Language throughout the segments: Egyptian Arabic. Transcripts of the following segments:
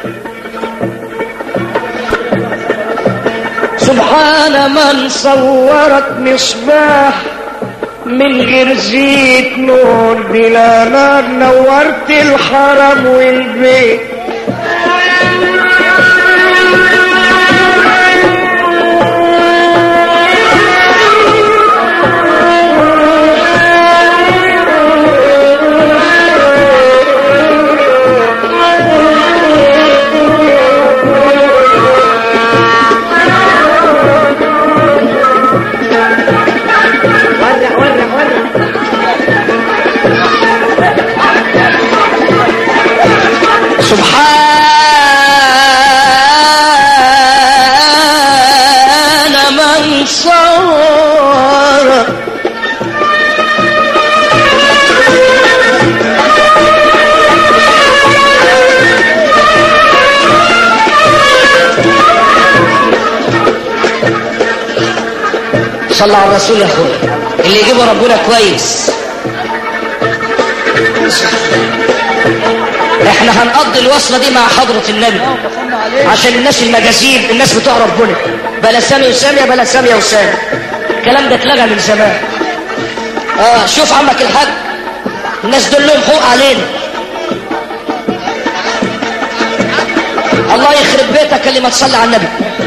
سبحان من صورك مصباح من غير زيت نور بلا نار نورت الحرم والبيت ورع ورع ورع سبحان من صورك صلى على الرسول يا اخويا اللي يجيبه ربنا كويس احنا هنقضي الوصلة دي مع حضرة النبي عشان الناس المجازيب الناس بتوع ربنا بلا سامي وسامية بلا سامية وسامي الكلام ده اتلغى من زمان اه شوف عمك الحاج الناس دول لهم حقوق علينا الله يخرب بيتك اللي ما تصلي على النبي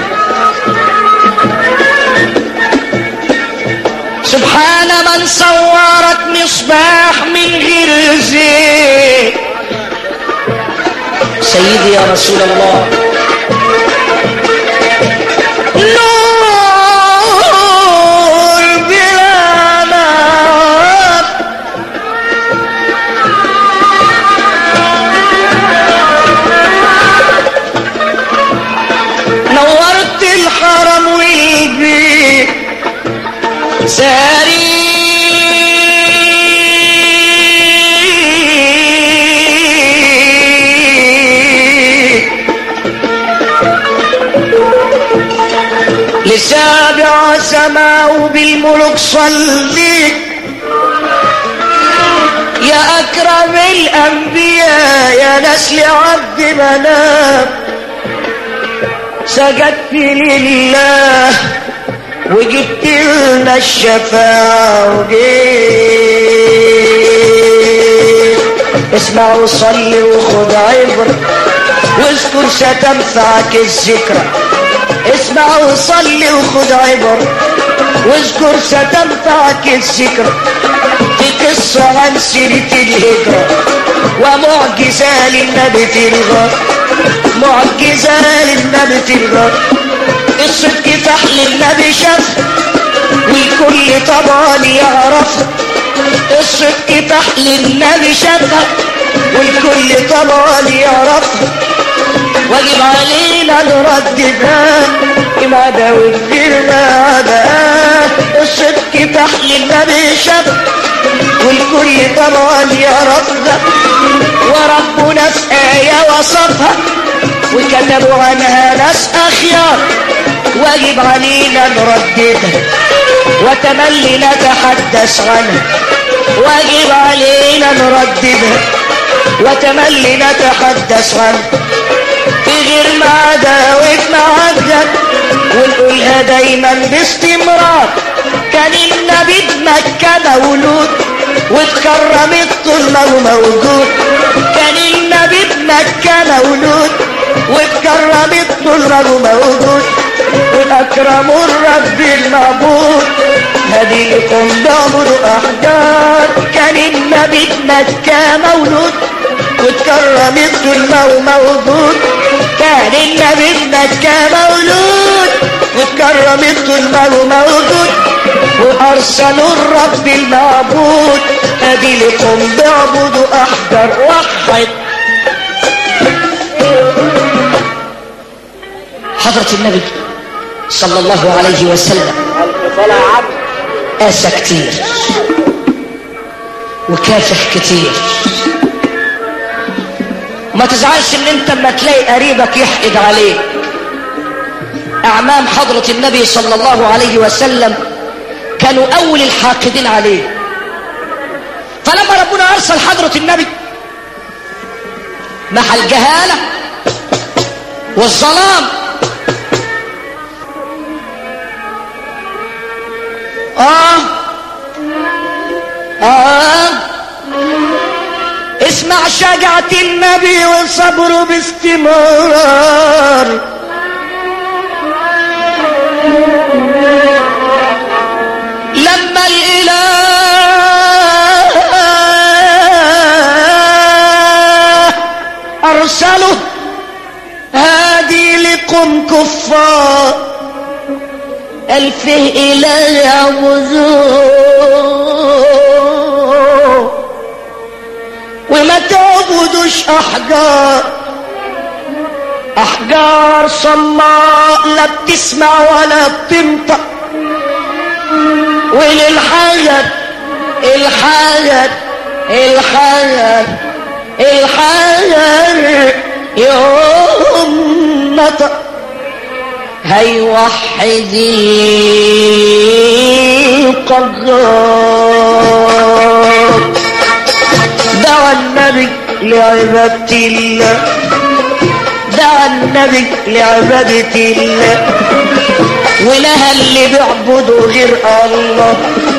سبحان من صورك مصباح من غير زيت سيدي يا رسول الله نور بلا نار نورت الحرم والبيت ساري لسابع سماء بالملك صلي يا أكرم الأنبياء يا نسل عبد منام سجدت لله وجبت لنا الشفاعة وجيت اسمع وصلي وخد عبرة واذكر ستنفعك الذكرى اسمع وصلي وخد عبرة واذكر ستنفعك الذكرى في قصة عن سيرة الهجرة ومعجزة للنبي تلغى معجزة للنبي تلغى الصدق فحل النبي شاف والكل طبعا يعرف الصدق فحل النبي شافها والكل طبعا يعرف واجب علينا نرددها ما ده والغير ما ده الصدق فحل النبي شاف والكل طبعا يعرفها وربنا في آية وصفها وكتبوا عنها ناس أخيار واجب علينا نرددها وتملي نتحدث عنها واجب علينا نرددها وتملي نتحدث عنها في غير معدة ومعدة ونقولها دايما باستمرار كان النبي بمكة مولود واتكرمت طول ما هو موجود كان النبي بمكة مولود واتكرمت طول ما هو موجود والأكرم الرب المعبود هديكم دبر أحجار كان النبي بمكة مولود واتكرمت طول ما هو موجود كان النبي بمكة مولود واتكرمت طول ما هو موجود وأرسلوا الرب المعبود أدي لكم بعبد أحجر وحد حضرة النبي صلى الله عليه وسلم ألف صلاة يا عم قاسى كتير وكافح كتير ما تزعلش ان انت اما تلاقي قريبك يحقد عليك اعمام حضرة النبي صلى الله عليه وسلم كانوا اول الحاقدين عليه فلما ربنا ارسل حضرة النبي محى الجهالة والظلام آه آه اسمع شجاعة النبي وصبره باستمرار لما الإله أرسله هادي لكم كفار ألفه إله يعبدوه وما تعبدوش أحجار أحجار صماء لا بتسمع ولا بتنطق وللحجر الحجر الحجر الحجر يوم نطق هيوحد القرار دعا النبي لعبادة الله دعا النبي لعبادة الله ونهى اللي بيعبدوا غير الله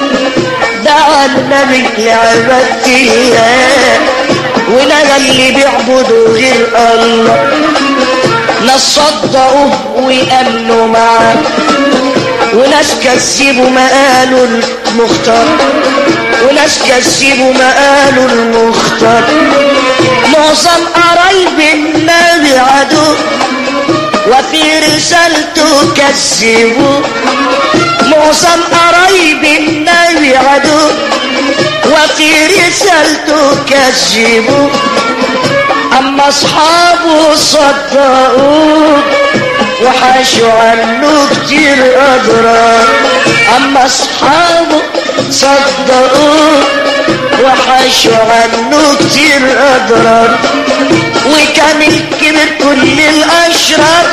دعا النبي لعبادة الله ونهى اللي بيعبدوا غير الله ناس صدقوه ويأمنوا معاه وناس كذبوا ما قالوا المختار وناس كذبوا ما قالوا المختار معظم قرايب النبي عدو وفي رسالته كذبوا معظم قرايب النبي عدو وفي رسالته كذبوا اما اصحابه صدقوه وحاشوا عنه كتير اضرار اما اصحابه صدقوه وحاشوا عنه كتير اضرار وكان الكبر كل الاشرار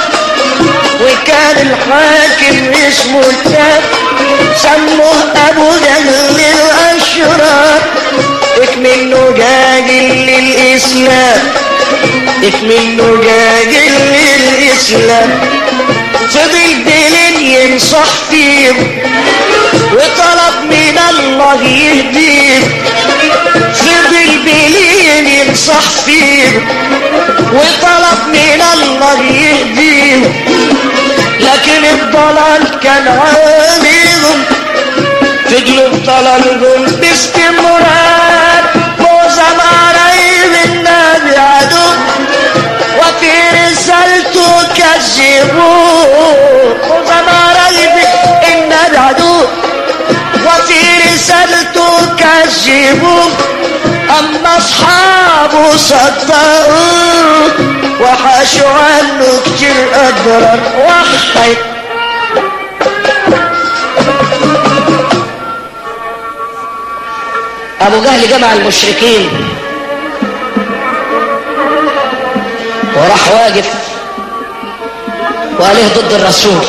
وكان الحاكم اسمه الكاب سموه ابو جهل الاشرار اكمنه جاجل للاسلام اكمنه جاجل للاسلام فضل دليل ينصح فيهم وطلب من الله يهديهم فضل بليل ينصح فيهم وطلب من الله يهديهم لكن الضلال كان عاملهم فضلوا في ضلالهم باستمرار معظم قرايب النبي عدو وفي رسالته كذبوه معظم قرايب النبي عدو وفي رسالته كذبوه اما اصحابه صدقوه وحاشوا عنه كتير اضرار وحيد ابو جهل جمع المشركين وراح واقف وقاليه ضد الرسول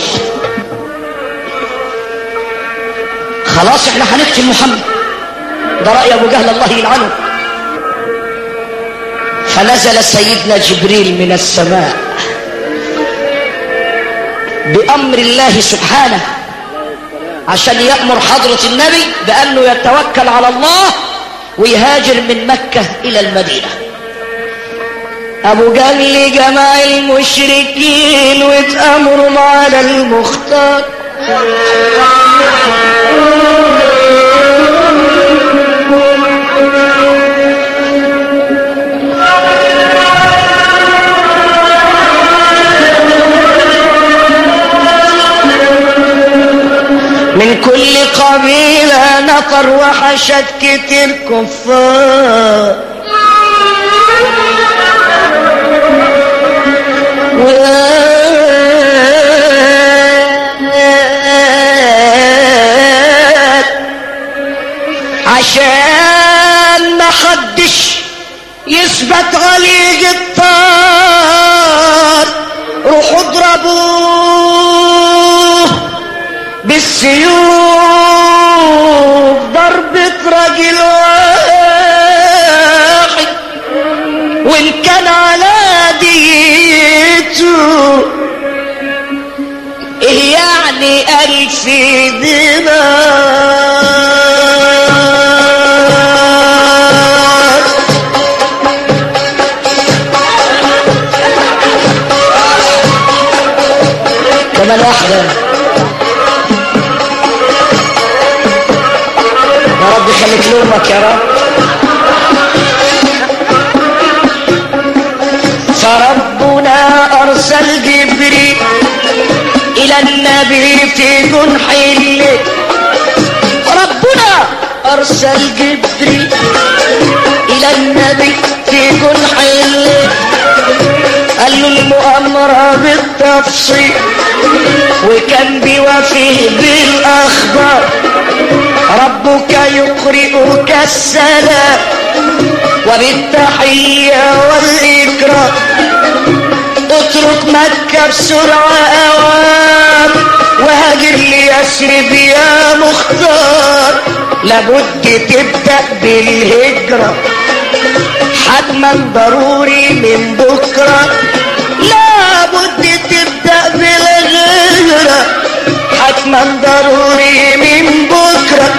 خلاص احنا هنقتل محمد ده رأي ابو جهل الله يلعنه فنزل سيدنا جبريل من السماء بأمر الله سبحانه عشان يأمر حضرة النبي بأنه يتوكل على الله ويهاجر من مكة إلى المدينة أبو جهل جمع المشركين واتأمروا على المختار من كل قبيلة نفر وحشد كتير كفار عشان ما حدش يثبت عليه الطار روحوا اضربوه بالسيوف ضربة راجل واحد على ديته إيه يعني ألف دينار كمان واحدة يا رب يخليك لأمك يا رب فربنا أرسل جبريل إلى النبي في جنح الليل ربنا أرسل جبريل إلى النبي في جنح الليل قال له المؤامرة بالتفصيل وكان بيوافيه بالأخبار ربك يقرئك السلام وبالتحية والإكرام اترك مكة بسرعة أوام وهاجر ليثرب يا مختار لابد تبدأ بالهجرة حتما ضروري من بكرة لابد تبدأ بالهجرة حتما ضروري من بكرة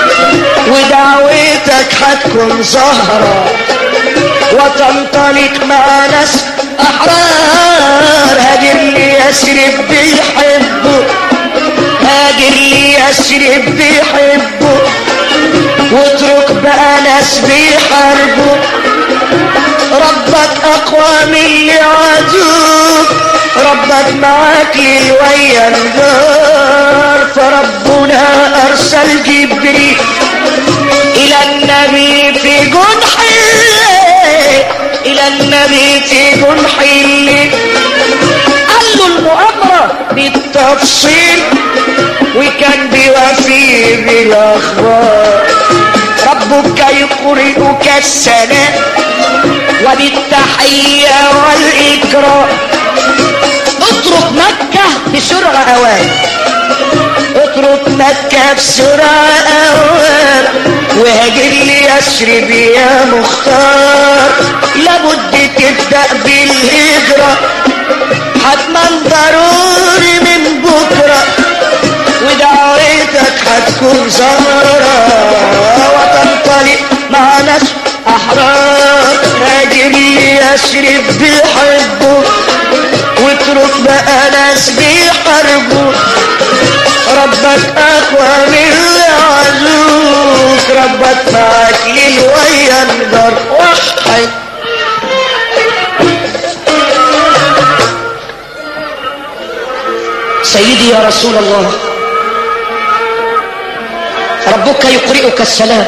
ودعوتك هتكون زهرة وتنطلق مع ناس أحرار هاجر لي يسرب بيحبه هاجر لي يسرب بيحبه واترك بقى ناس بيحاربوا ربك أقوى من اللي عدوك ربك معاك للويا الجار فربنا أرسل جبريل إلى النبي في جنح الليل إلى النبي في جنح الليل قال له المؤامرة بالتفصيل وكان بيوفي بالأخبار ربك يقرئك السلام وبالتحية والإكرام اترك مكة بسرعة أوان اترك مكة بسرعة أوان وهاجر لي يثرب يا مختار لابد تبدأ بالهجرة حتما ضروري من بكرة ودعوتك هتكون زهرة وتنطلق مع ناس أحرار هاجر لي يثرب بيحبه واترك بقى ناس بيحاربوا ربك اقوى من اللي عزوك ربك معاك للويا النار وحد سيدي يا رسول الله ربك يقرئك السلام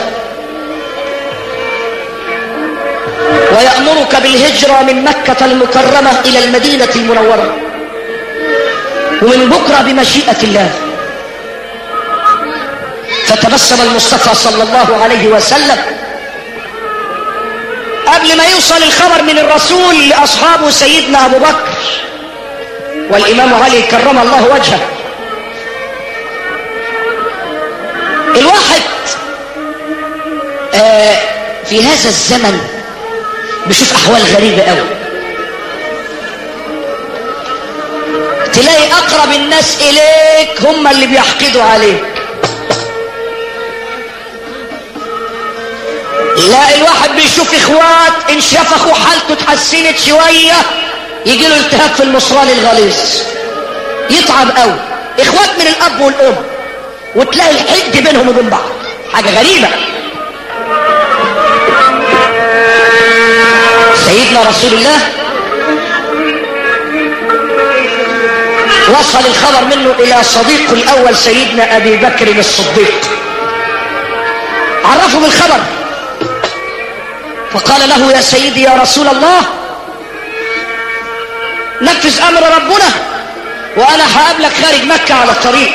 ويأمرك بالهجرة من مكة المكرمة إلى المدينة المنورة ومن بكرة بمشيئة الله فتبسم المصطفى صلى الله عليه وسلم قبل ما يوصل الخبر من الرسول لأصحابه سيدنا أبو بكر والإمام علي كرم الله وجهه الواحد آه في هذا الزمن بشوف أحوال غريبة قوي تلاقي أقرب الناس إليك هم اللي بيحقدوا عليك لا الواحد بيشوف اخوات ان شاف اخوه حالته اتحسنت شويه يجي له التهاب في المصران الغليظ يتعب قوي اخوات من الاب والام وتلاقي الحقد بينهم وبين بعض حاجه غريبه سيدنا رسول الله وصل الخبر منه الى صديقه الاول سيدنا ابي بكر الصديق عرفه بالخبر فقال له يا سيدي يا رسول الله نفذ امر ربنا وانا هقابلك خارج مكة على الطريق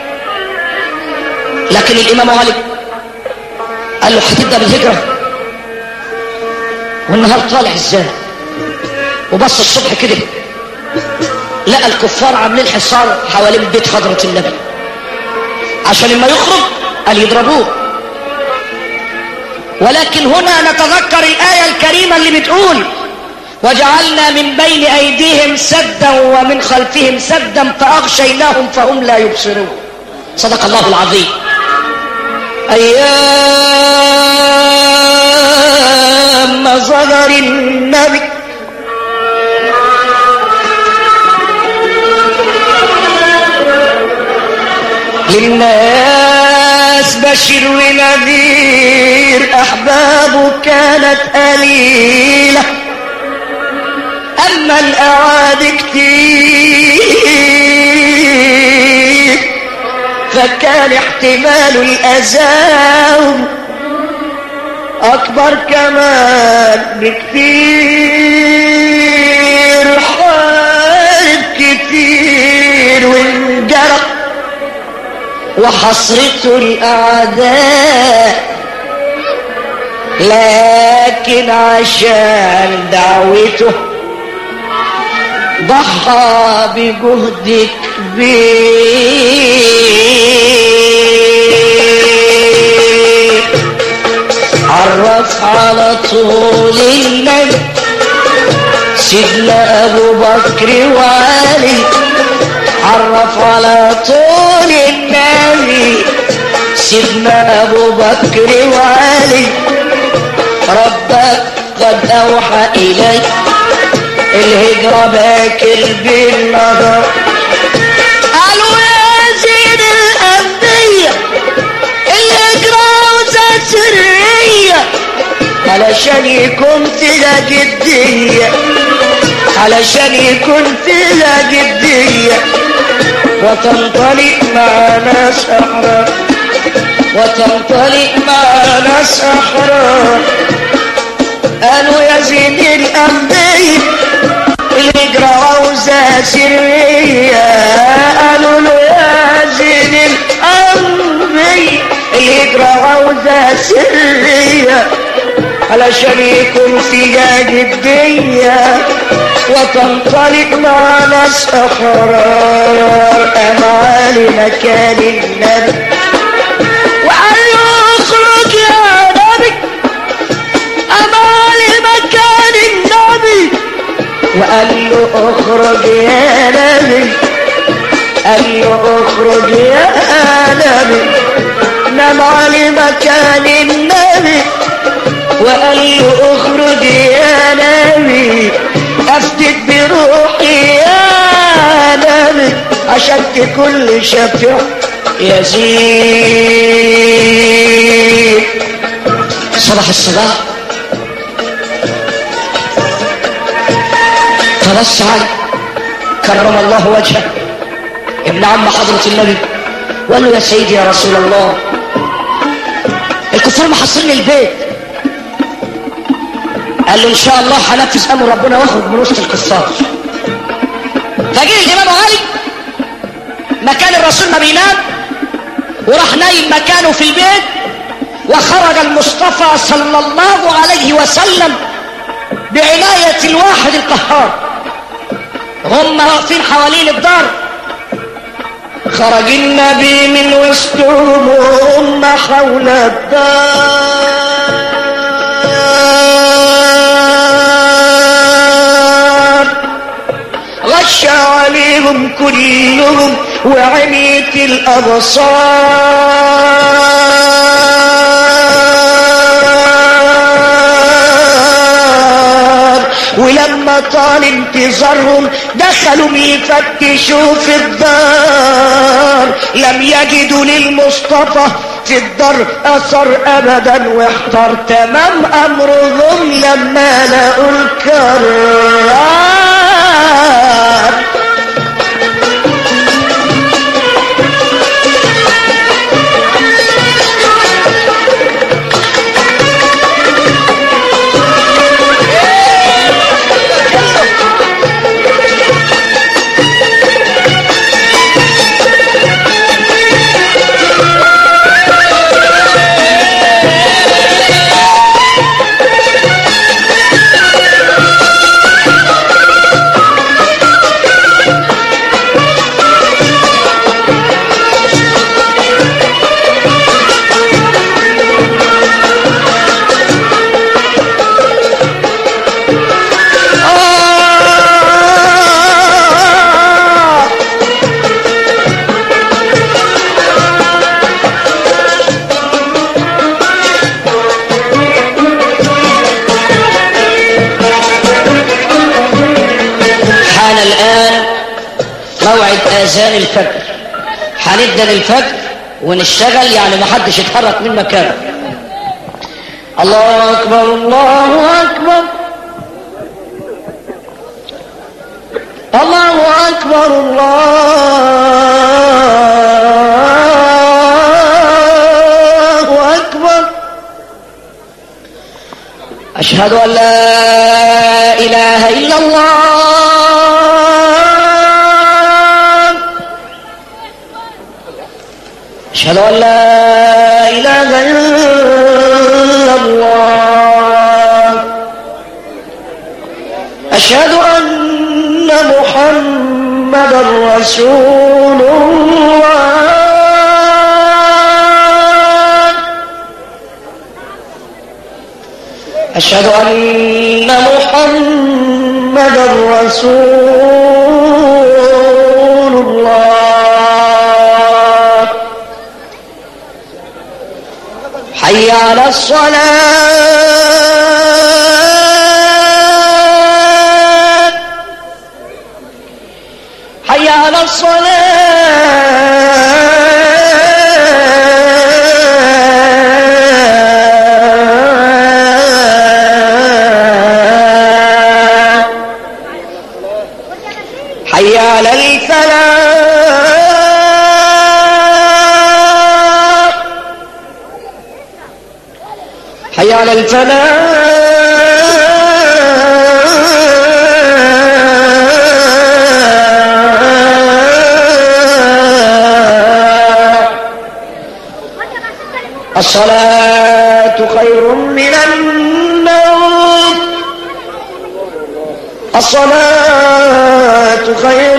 لكن الامام علي قال له هتبدا بالهجرة والنهار طالع ازاي وبص الصبح كده لقى الكفار عاملين حصار حوالين بيت حضرة النبي عشان لما يخرج قال يضربوه ولكن هنا نتذكر الآية الكريمة اللي بتقول وجعلنا من بين أيديهم سدا ومن خلفهم سدا فأغشيناهم فهم لا يبصرون صدق الله العظيم أيام ما ظهر النبي للناس بشر ونذير أحبابه كانت قليلة أما الأعاد كتير فكان احتمال الأزام أكبر كمان بكتير حارب كتير وانجرح وحصرته الأعداء لكن عشان دعوته ضحى بجهد كبير عرف على طول النبي سيدنا ابو بكر وعلي عرف على طول النبي سيدنا ابو بكر وعلي ربك قد اوحى الي الهجرة باكر بالنظر قالوا يا زين الأنبياء الهجرة عاوزة سرية علشان يكون فيها جدية علشان يكون فيها جدية وتنطلق مع ناس أحرار وتنطلق مع ناس أحرار قالوا يا زين الأنبياء الهجرة عاوزة سرية قالوا له يا زين الأنبياء الهجرة عاوزة سرية علشان يكون فيها جدية وتنطلق مع ناس أحرار أمعالي مكان النبي وقال له اخرج يا نبي أمعالي مكان النبي وقال له اخرج يا نبي قال له اخرج يا نبي نام علي مكان النبي وقال له اخرج يا نبي افتك بروحي يا نبي عشان كل شفيع يزيد صباح الصباح فبص علي كرم الله وجهه ابن عم حضرة النبي وقال له يا سيدي يا رسول الله الكفار محصلني البيت قال له ان شاء الله هنفذ امر ربنا واخرج من وسط الكفار فجه الامام علي مكان الرسول ما بينام وراح نايم مكانه في البيت وخرج المصطفى صلى الله عليه وسلم بعناية الواحد القهار هم واقفين حوالين الدار خرج النبي من وسطهم وهم حول الدار غش عليهم كلهم وعميت الأبصار ولما طال انتظارهم دخلوا يفتشوا في الدار لم يجدوا للمصطفى في الدار اثر ابدا واحتر تمام امرهم لما لقوا الكرار موعد اذان الفجر هنبدا الفجر ونشتغل يعني ما حدش يتحرك من مكانه الله اكبر الله اكبر الله اكبر الله اكبر اشهد ان لا اله الا الله أشهد أن لا إله إلا الله أشهد أن محمدا رسول الله أشهد أن محمدا رسول الله حي على الصلاة حي على الصلاة حي على الفلاح حي على الفلاح الصلاة خير من النوم الصلاة خير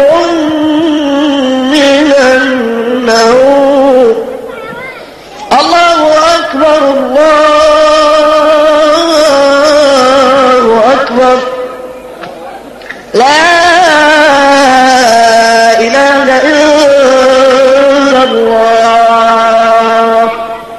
من النوم الله أكبر الله أكبر لا إله إلا الله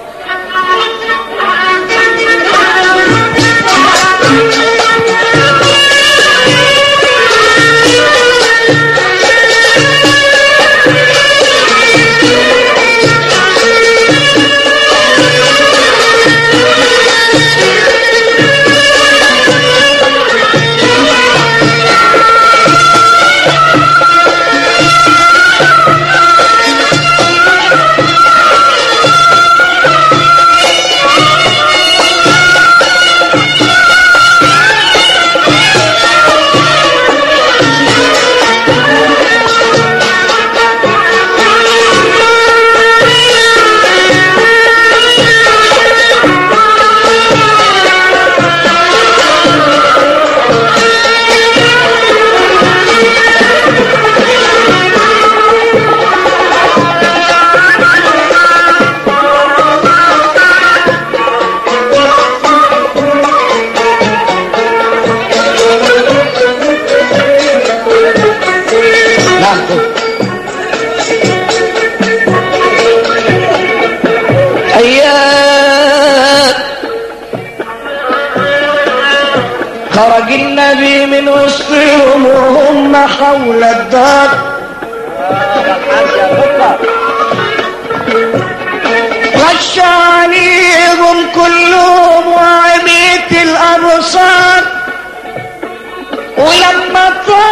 نعم أيام خرج النبي من وسطهم وهم حول الدار غش عليهم كلهم وعميت الأبصار ولما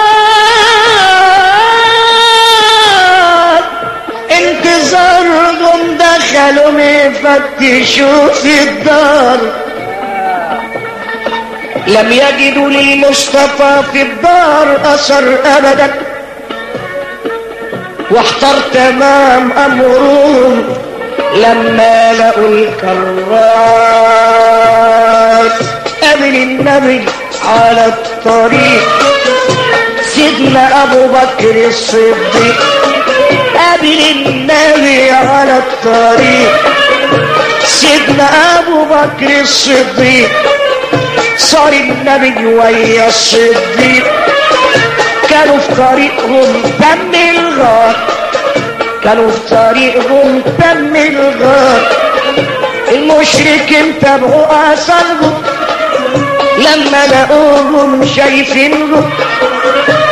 طار انتظارهم دخلوا يفتشوا في الدار لم يجدوا للمصطفى في الدار اثر ابدا واحتر تمام امرهم لما لقوا الكراس قابل النبي على الطريق سيدنا ابو بكر الصديق قابل النبي على الطريق سيدنا ابو بكر الصديق صار النبي ويا الصديق كانوا في طريقهم تم الغار كانوا في طريقهم تم الغار المشركين تابعوا اثرهم لما لقوهم شايفينهم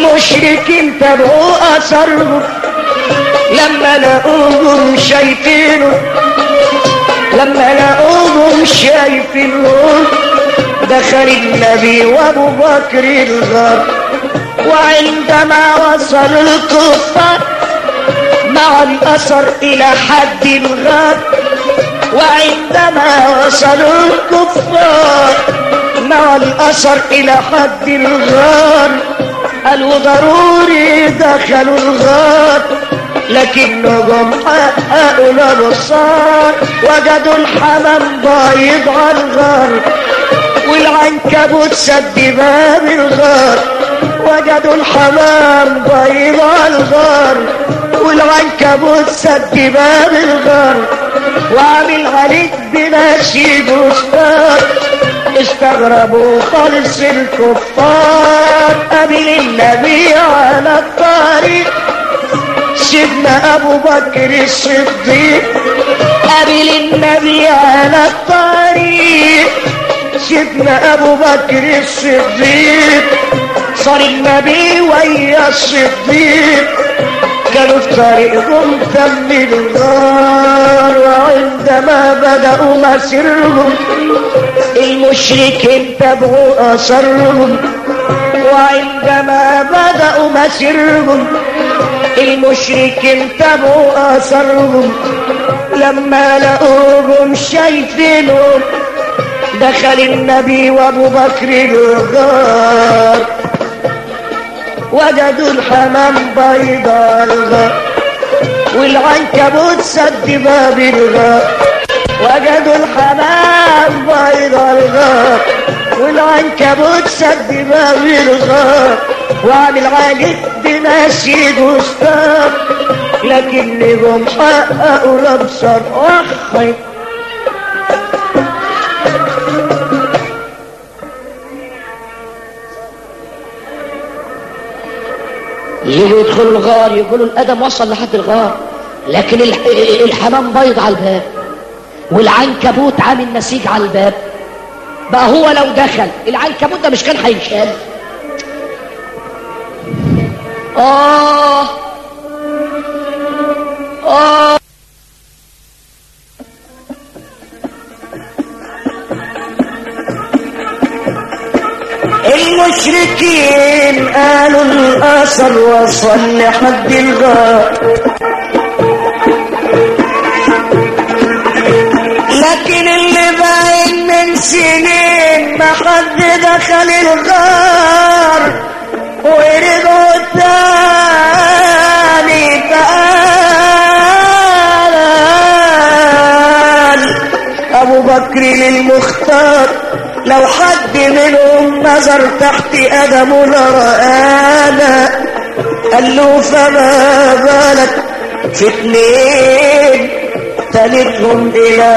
المشركين تبعوا اثرهم لما لقوهم شايفينه لما لقوهم شايفينه دخل النبي وابو بكر الغار وعندما وصل الكفار مع الاثر الى حد الغار وعندما وصلوا الكفار مع الاثر الى حد الغار قالوا ضروري دخلوا الغار لكنهم حققوا الابصار وجدوا الحمام بايض على الغار والعنكبوت سد باب الغار وجدوا الحمام بايض على الغار والعنكبوت سد باب الغار وعامل عليك بماشي بستان استغربوا خالص الكفار قابل النبي على الطريق سيدنا ابو بكر الصديق قابل النبي على الطريق سيدنا ابو بكر الصديق صار النبي ويا الصديق كانوا في طريقهم تم الغار وعندما بدأوا مسيرهم المشركين تبعوا أثرهم وعندما بدأوا مسيرهم المشركين تبعوا أثرهم لما لقوهم شايفينهم دخل النبي وابو بكر الغار وجدوا الحمام بيضاء الغار والعنكبوت سد باب الغار وجدوا الحمام بيضاء الغار والعنكبوت سد باب الغار وعامل عليك بماشي بستان لكنهم حققوا الابصار وخي يجوا يدخلوا الغار يقولوا الادم وصل لحد الغار لكن الح- الحمام بيض على الباب والعنكبوت عامل نسيج على الباب بقى هو لو دخل العنكبوت ده مش كان هينشال اه اه المشركين قالوا الاثر وصل لحد الغار لكن اللي باين من سنين ما حد دخل الغار ورجعوا تاني تعال ابو بكر للمختار لو حد منهم نظر تحت قدمه لرآنا قال له فما بالك في اتنين تلتهم إلى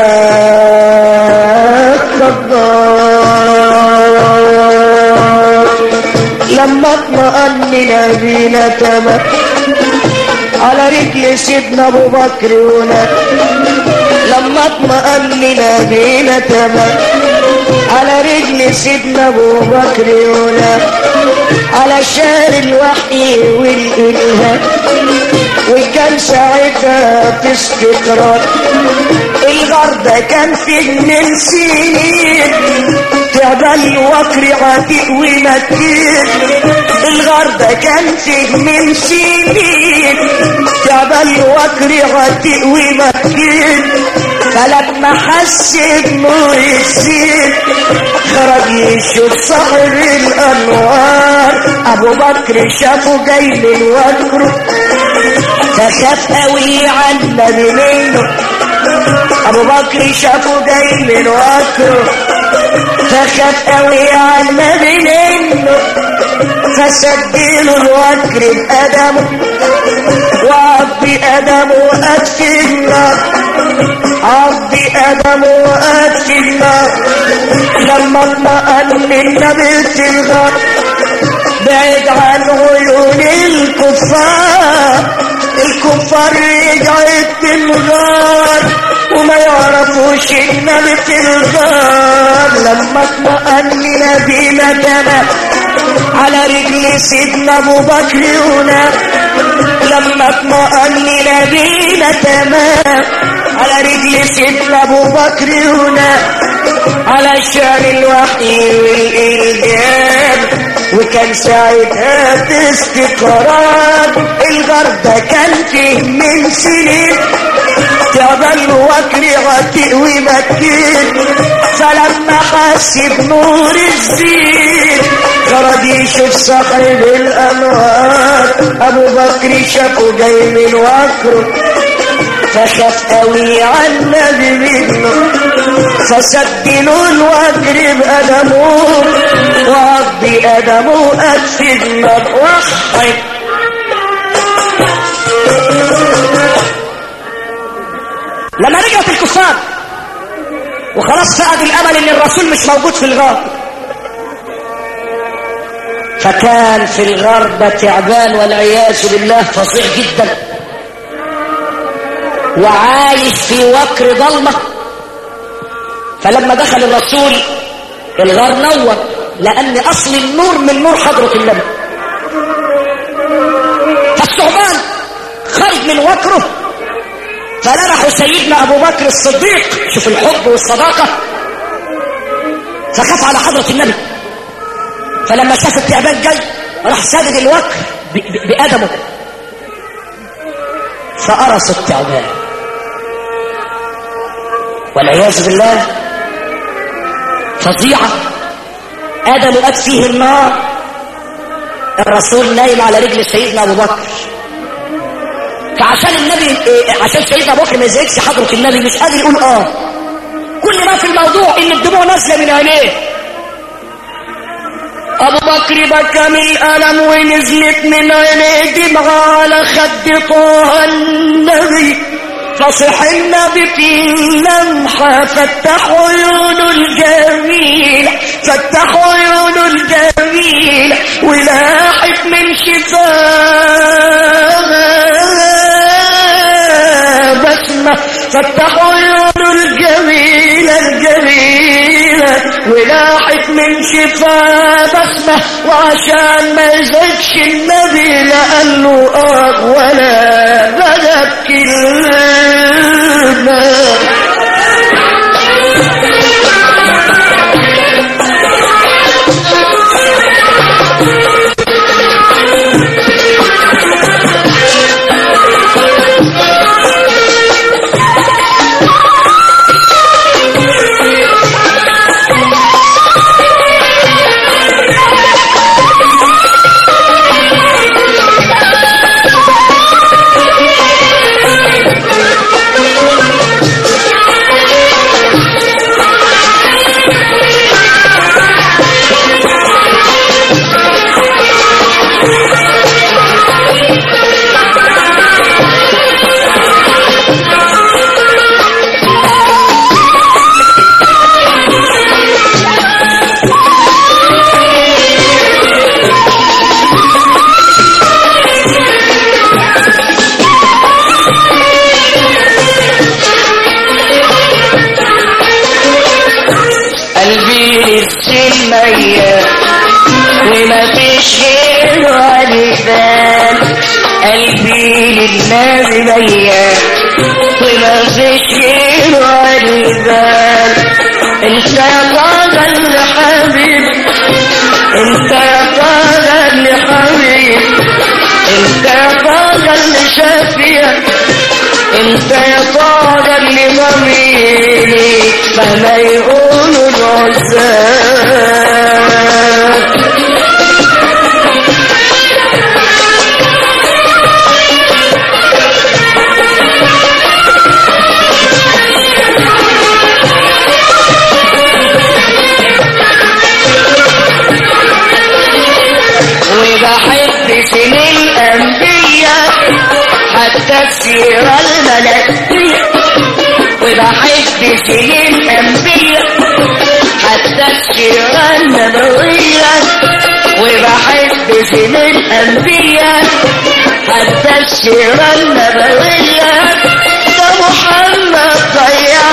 الصدار لما اطمأن نبينا تمام على رجل سيدنا ابو بكر هنا لما اطمأن نبينا تمام على رجل سيدنا ابو بكر هنا علشان الوحي والالهام وكان ساعتها في استقرار الغربة كان في من سنين تعبان وكر عتيق ومكين الغربة كان في من سنين تعبان وكر عتيق ومكين فلما حس انه يسير خرج يشوف صاحب الانوار ابو بكر شافه جاي من وكره فخاف قوي على النبي منه ابو بكر شافه جاي من وكره فخاف قوي على النبي منه فسجله الوكر بقدمه وعبي قدمه وقت في النار عبي قدمه وقت في النار لما اطمأن النبي في الغار بعد عن عيون الكفار الكفار رجعت الغار ما يعرفوش النبي في الغار لما اطمأن نبينا تمام على رجل سيدنا ابو بكر هنا لما اطمأن نبينا تمام على رجل سيدنا ابو بكر هنا على شعر الوحي والإيجاب وكان ساعتها استقرار الغرب ده كان فيه من سنين تعبان وكر عتيق ومكين فلما حس بنور الزين خرج يشوف صاحب الانوار ابو بكر شافه جاي من وكره فخاف قوي عن النبي منه فسدلوا الوكر بقدمه وعض قدمه قد النار وحي لما رجعت الكفار وخلاص فقد الامل ان الرسول مش موجود في الغار فكان في الغربة تعبان والعياذ بالله فظيع جدا وعايش في وكر ضلمة فلما دخل الرسول الغار نور لأن أصل النور من نور حضرة النبي فالثعبان خرج من وكره فلمح سيدنا أبو بكر الصديق شوف الحب والصداقة فخاف على حضرة النبي فلما شاف التعبان جاي راح سادد الوكر ب- ب- بقدمه فقرص التعبان والعياذ بالله فظيعة آدم أت فيه النار الرسول نايم على رجل سيدنا أبو بكر فعشان النبي إيه، عشان سيدنا أبو بكر ما يزعجش حضرة النبي مش قادر يقول آه كل ما في الموضوع إن الدموع نازلة من عينيه أبو بكر بكى من الألم ونزلت من عينيه دمعة على خد طه النبي فصح النبي في اللمحة فتح عيونه الجميلة فتح عيونه الجميلة ولاحت من شفاه بسمة فتح عيونه الجميلة الجميلة ولاحت من شفاه بسمة وعشان ما يزكش النبي لقال له اه ولا بدك كلمة قلبي للسمية وما فيش غيره علبان قلبي للنبي مية وما فيش غيره علبان انت يا طاغة اللي حبيب انت يا طاغة اللي حبيب انت يا طاغة اللي شافية انت يا طاغة اللي ضميري مهما يقولوا العزاب وبحب سنين الأنبياء حتى السيرة الملكية وبحب سنين الأنبياء حتى السيرة النبوية وبحب سنين الأنبياء حتى السيرة النبوية ده محمد ضيع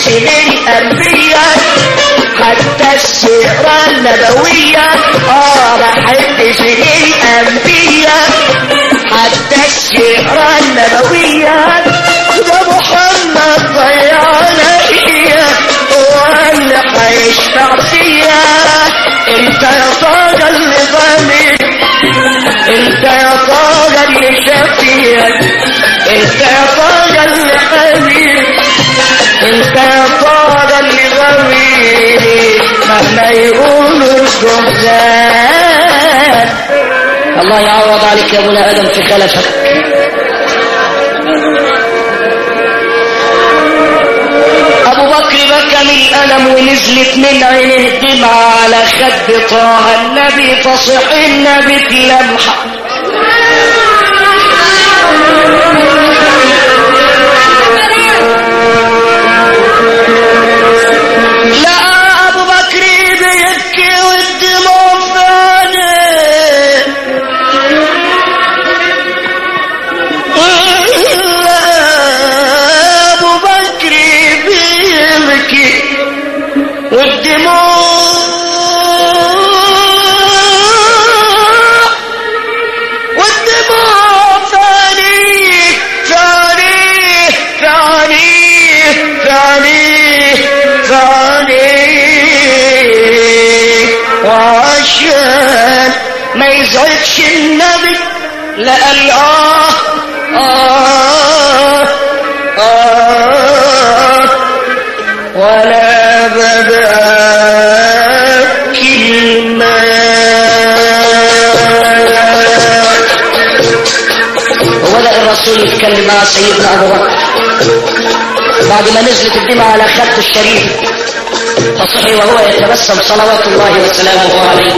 سنين الأنبياء حتى السيرة النبوية اه بحب سنين الأنبياء حتى السيرة النبوية ده محمد ضيع عليا واللي هيشفع فيا انت يا طاقة اللي ضامن انت يا طاقة اللي شفيك انت يا طاقة اللي حبيب انت يا طاقة اللي غويني مهما يقولوا الجهزان الله يعوض عليك يا ابونا ادم في خلفك ابو بكر بكى من الالم ونزلت من عينه دمعة على خد طه النبي فصح النبي بلمحة لا ابو بكر بيبكي والدموع في عينيه ابو بكر بيبكي والدموع والدموع فانيه فانيه فانيه فانيه فانيه وعشان ما يزعجش النبي لقال آه آه آه ولا ببكي الماء وبدأ الرسول يتكلم مع سيدنا أبو بكر بعد ما نزلت الدماء على خده الشريف فصحي وهو يتبسم صلوات الله وسلامه عليه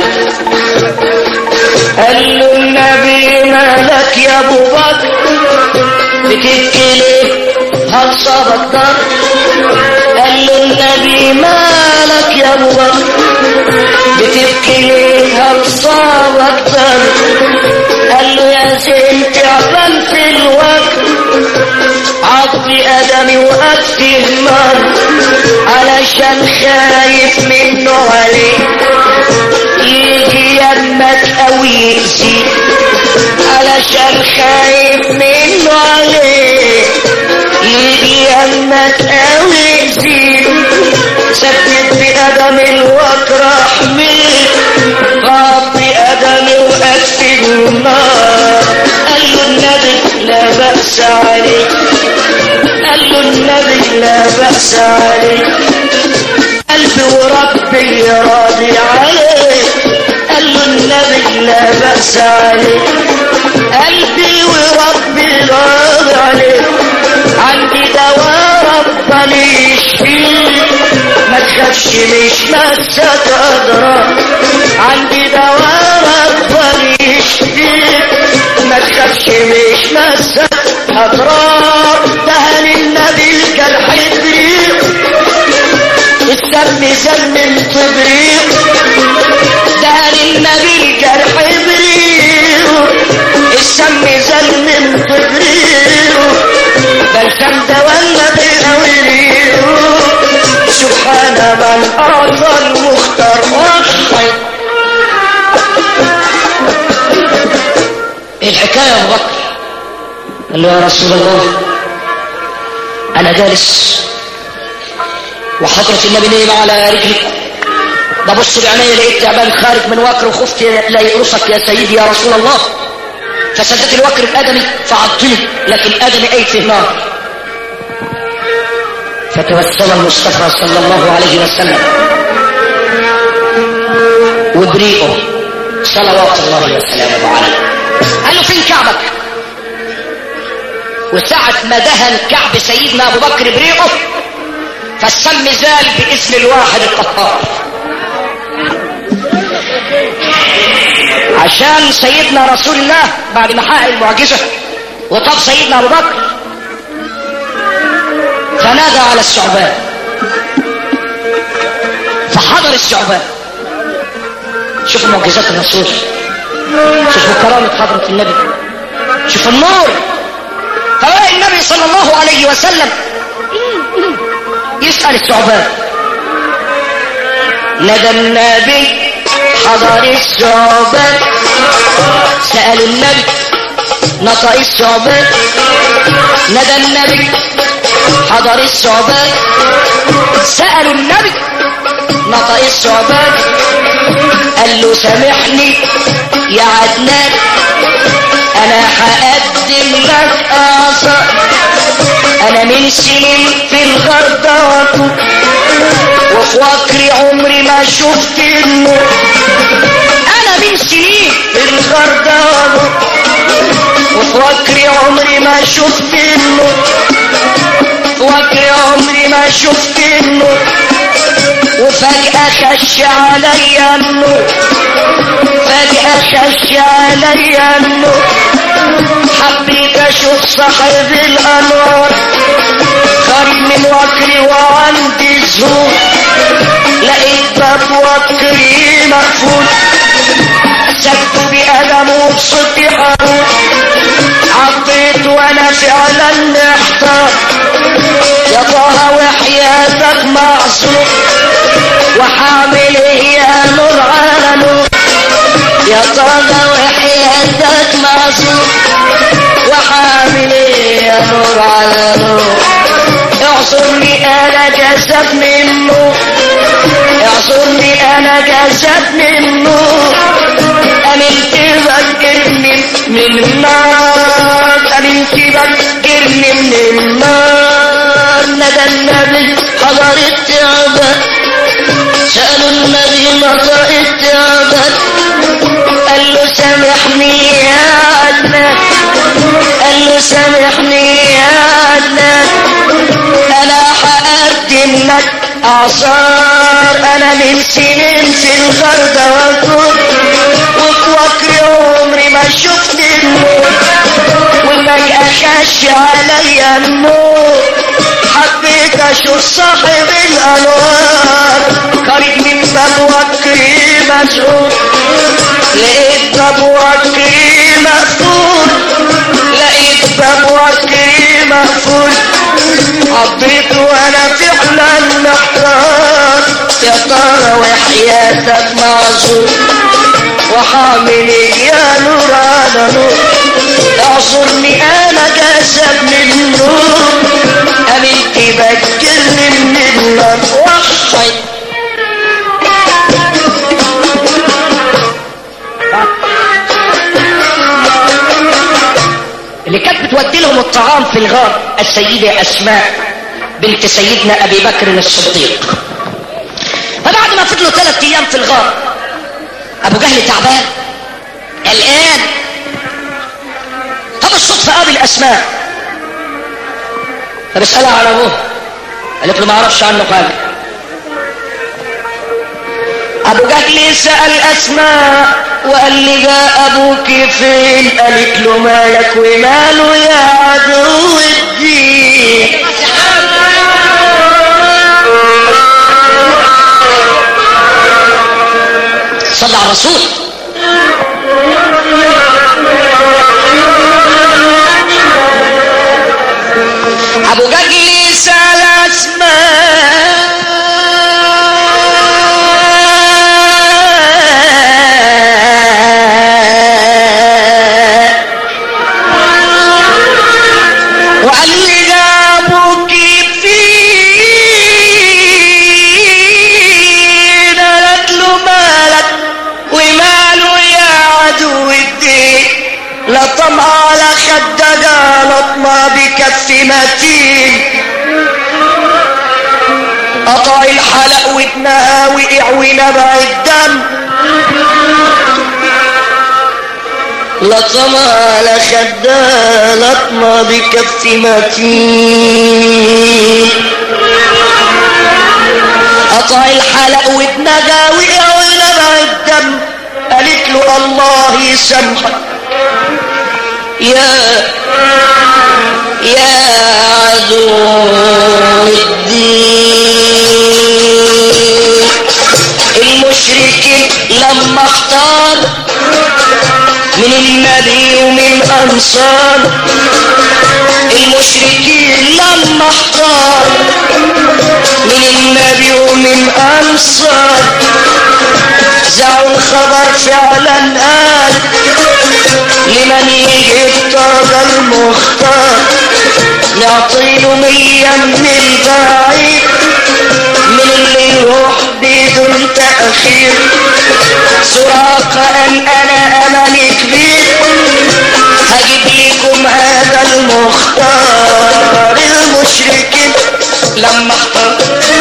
قال له النبي مالك يا ابو بكر بتبكي ليه هل صابك ضر قال له النبي مالك يا ابو بكر بتبكي ليه هل صابك ضر قال له يا زين تعبان في الوقت عضي ادمي وقتي النار علشان خايف منه عليه يجي يمك او يأذي علشان خايف منه عليه يجي يمك او يأذي ثبت بقدم الوكر احميه غطي قدمي وقتي النار قال له النبي لا بأس عليك قال له النبي لا بأس عليك قلبي وربي راضي عليك قال له النبي لا بأس عليك قلبي وربي راضي عليك عندي دواء ربنا يشفيك ما تخافش مش مسك أضرار عندي دواء ربنا يشفيك ما تخافش مش مسك أضرار دهن النبي الجرح يبريق الدم زل الطبريق دهن النبي الجرح يبريق السم زل الطبريق بلسم دوا النبي أوليق سبحان من أعطى المختار وحي ايه الحكاية يا ابو بكر قال له يا رسول الله انا جالس وحضرة النبي نايم على رجلي ببص بعيني لقيت تعبان خارج من وكر وخفت لا يقرصك يا سيدي يا رسول الله فسدت الوكر في ادمي فعضني لكن ادمي ايت في نار فتوسل المصطفى صلى الله عليه وسلم وبريئه صلوات الله وسلامه عليه قال له فين كعبك وساعة ما دهن كعب سيدنا ابو بكر بريئه فالسم زال باسم الواحد القهار عشان سيدنا رسول الله بعد ما حقق المعجزة وطاب سيدنا ابو بكر فنادى على الثعبان فحضر الثعبان شوفوا معجزات الرسول شوفوا كرامة حضرة النبي شوفوا النور فوائل النبي صلى الله عليه وسلم يسأل الثعبان ندى النبي حضر الثعبان سأل النبي نطق الثعبان ندى النبي حضر الثعبان سألوا النبي نطق الثعبان قال له سامحني يا عدنان انا هقدم لك اعصار انا من سنين في الغردة وفي وكري عمري ما شفت النور انا من سنين في الغردة وفي وكري عمري ما شفت النور في وكري عمري ما شفت النور وفجأة خش عليا النور فجأة خش عليا النور حبيت اشوف صاحب الانوار خارج من وكري وعندي الزهور لقيت باب وكري مقفول سكت بألم وبصوتي حروف عطيت وانا فعلا محتار يا طه وحياتك معصوم وحامل يا نور على نور يا طه وحياتك معصوم وحامل يا نور على نور اعصرني انا جسد من نور اعصرني انا جسد من نور امنت بكرني من النار امنت بكرني من النار ندى النبي حضر التعبان سألوا النبي نطق التعبان قال له سامحني يا عدنان قال له سامحني يا عدنان انا هقدم لك اعصار انا من سنين في الغردة واكون وفي وكر عمري ما شفت النور وفجأة خش عليا النور حبيت اشوف صاحب الانوار قريب من باب وكري مسؤول لقيت باب وكري مقفول لقيت باب وكري مقفول عضيت وانا فعلا محتار يا ترى وحياتك معذور وحامل يا نور على نور اعصرني انا جسد من نور امنت بكرني من النار وحي اللي كانت بتودي لهم الطعام في الغار السيدة أسماء بنت سيدنا أبي بكر الصديق فبعد ما فضلوا ثلاث أيام في الغار أبو جهل تعبان الآن فبالصدفة قابل أسماء فبسألها على أبوه قالت له ما أعرفش عنه حاجة أبو جهل سأل أسماء وقال لي جاء أبوك فين قالت له مالك وماله يا عدو الدين صلى على الرسول أبو جهل سأل أسماء وقال لي جابوك فين قالت له مالك وماله يا عدو الدين لا طمع لا خدجة لا طمع بكف متين قطع الحلق ودنها وقع ونبع الدم لا طمع لا خدة لا طمع بكف متين قطع الحلق ودنها وقع ونبع الدم قالت له الله يسامحك يا يا عدو الدين المشركين لما اختار من النبي ومن انصار المشركين لما احتار يوم الأنصار زعوا الخبر فعلا قال لمن يجي الطاقة المختار نعطيله مية من البعيد من اللي يروح بدون تأخير سراقة أن أنا أملي كبير هجيب لكم هذا المختار المشركين لما اختار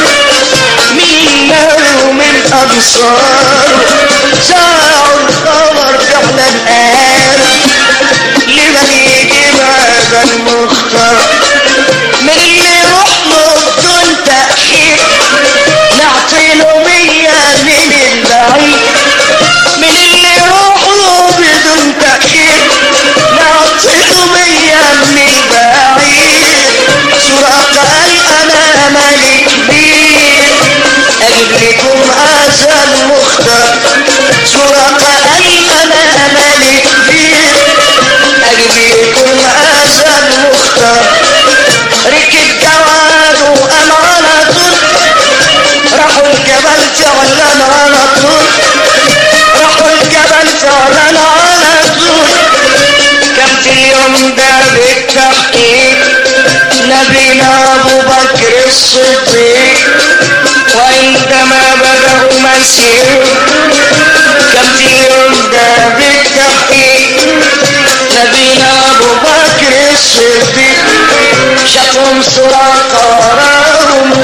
منا ومن أنصار ساعوا الخبر فعلا قال لمن يجيب هذا المختار من اللي يروح له بدون تأخير نعطيله مية من البعيد من اللي يروح له بدون تأخير نعطيله مية من البعيد سراقة قال أنا ملك كبير أجيب لكم هذا المختار سراقة قال أنا ملك كبير أجيب لكم هذا المختار ركب جواد وقام على طول راحوا الجبل فعلا على طول راحوا الجبل فعلا على طول كانت اليوم ده بالتحقيق نبينا ابو بكر الصديق وعندما بدأوا مسير كانت اليوم ده بالتحقيق نبينا ابو بكر الصديق شافهم سراقة راهم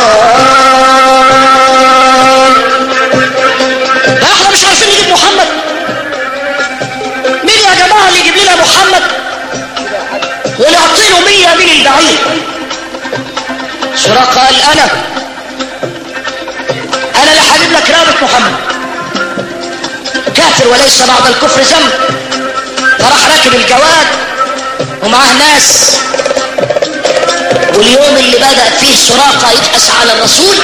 صار احنا مش عارفين نجيب محمد مين يا جماعة اللي يجيب لنا محمد ونعطيله مية من البعيد سراقة قال انا انا اللي حبيب لك رابط محمد كافر وليس بعد الكفر ذنب فراح راكب الجواد ومعاه ناس واليوم اللي بدأ فيه سراقة يبحث على الرسول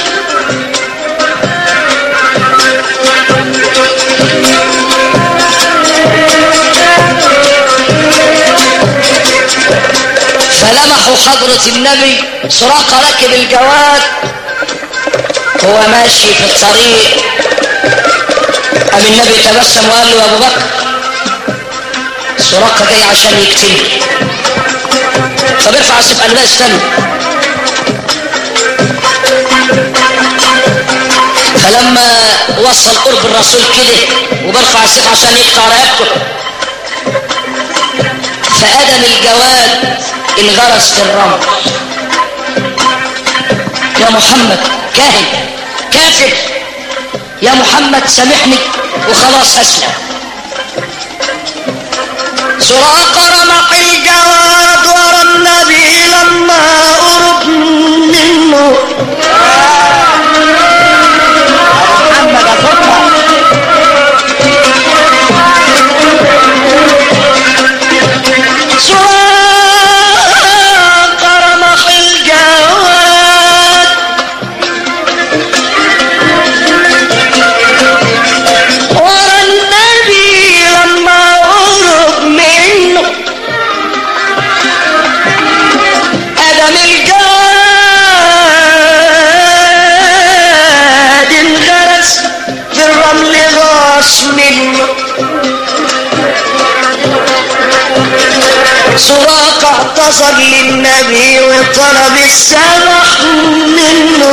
فلمحوا حضرة النبي سراقة ركب الجواد هو ماشي في الطريق قام النبي تبسم وقال له يا ابو بكر سراقة جاي عشان يقتلني طب ارفع السيف قال لا استنى فلما وصل قرب الرسول كده وبرفع السيف عشان يقطع رقبته فأدم الجواد انغرس في الرمل يا محمد كاهن كافر يا محمد سامحني وخلاص اسلم سراقة رمق الجواد ورا النبي لما قرب منه محمد أفكر سراقة رمق الجواد ورا النبي لما قرب منه أدم الجاد انغرس في الرمل غاص منه سراقة اعتصر للنبي وطلب السمح منه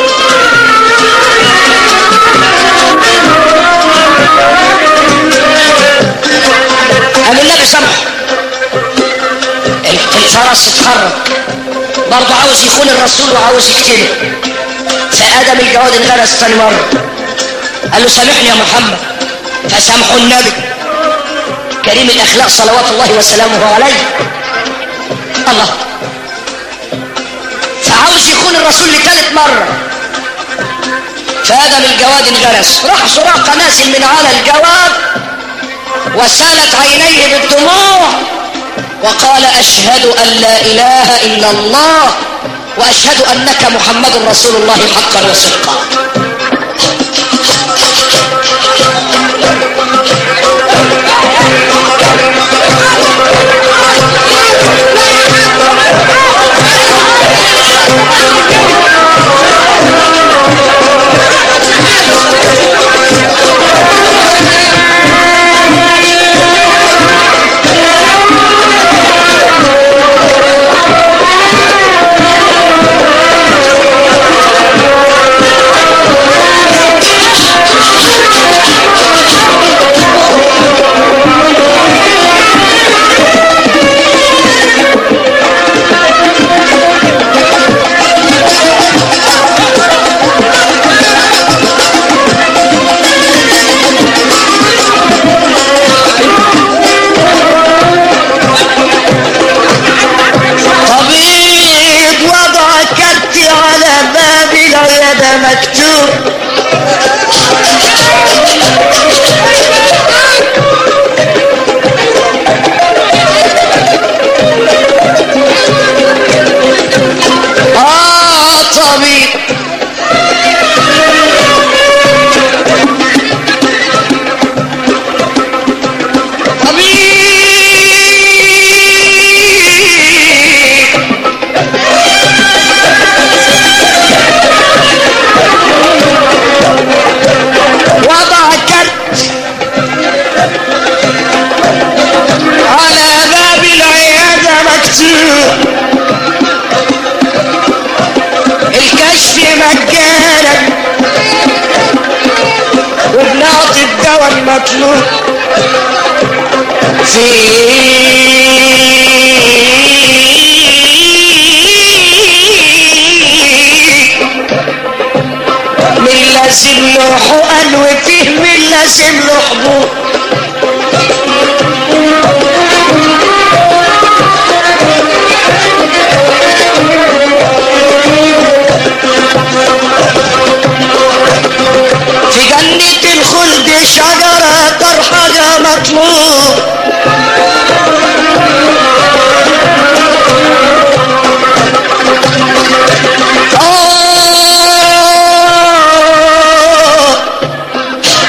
قام النبي سامحه الفرس اتحرك برضه عاوز يخون الرسول وعاوز يقتله فادم الجواد انغرس ثاني مره قال له سامحني يا محمد فسامحه النبي كريم الاخلاق صلوات الله وسلامه عليه الله فعاوز يخون الرسول لثالث مره فادم الجواد انغرس راح سراقه نازل من على الجواد وسالت عينيه بالدموع وقال أشهد أن لا إله إلا الله وأشهد أنك محمد رسول الله حقا وصدقا هو المطلوب في من لازم له حقن وفيه من لازم له حبوب في جنة الخلد شجرة طرحها مطلوب آه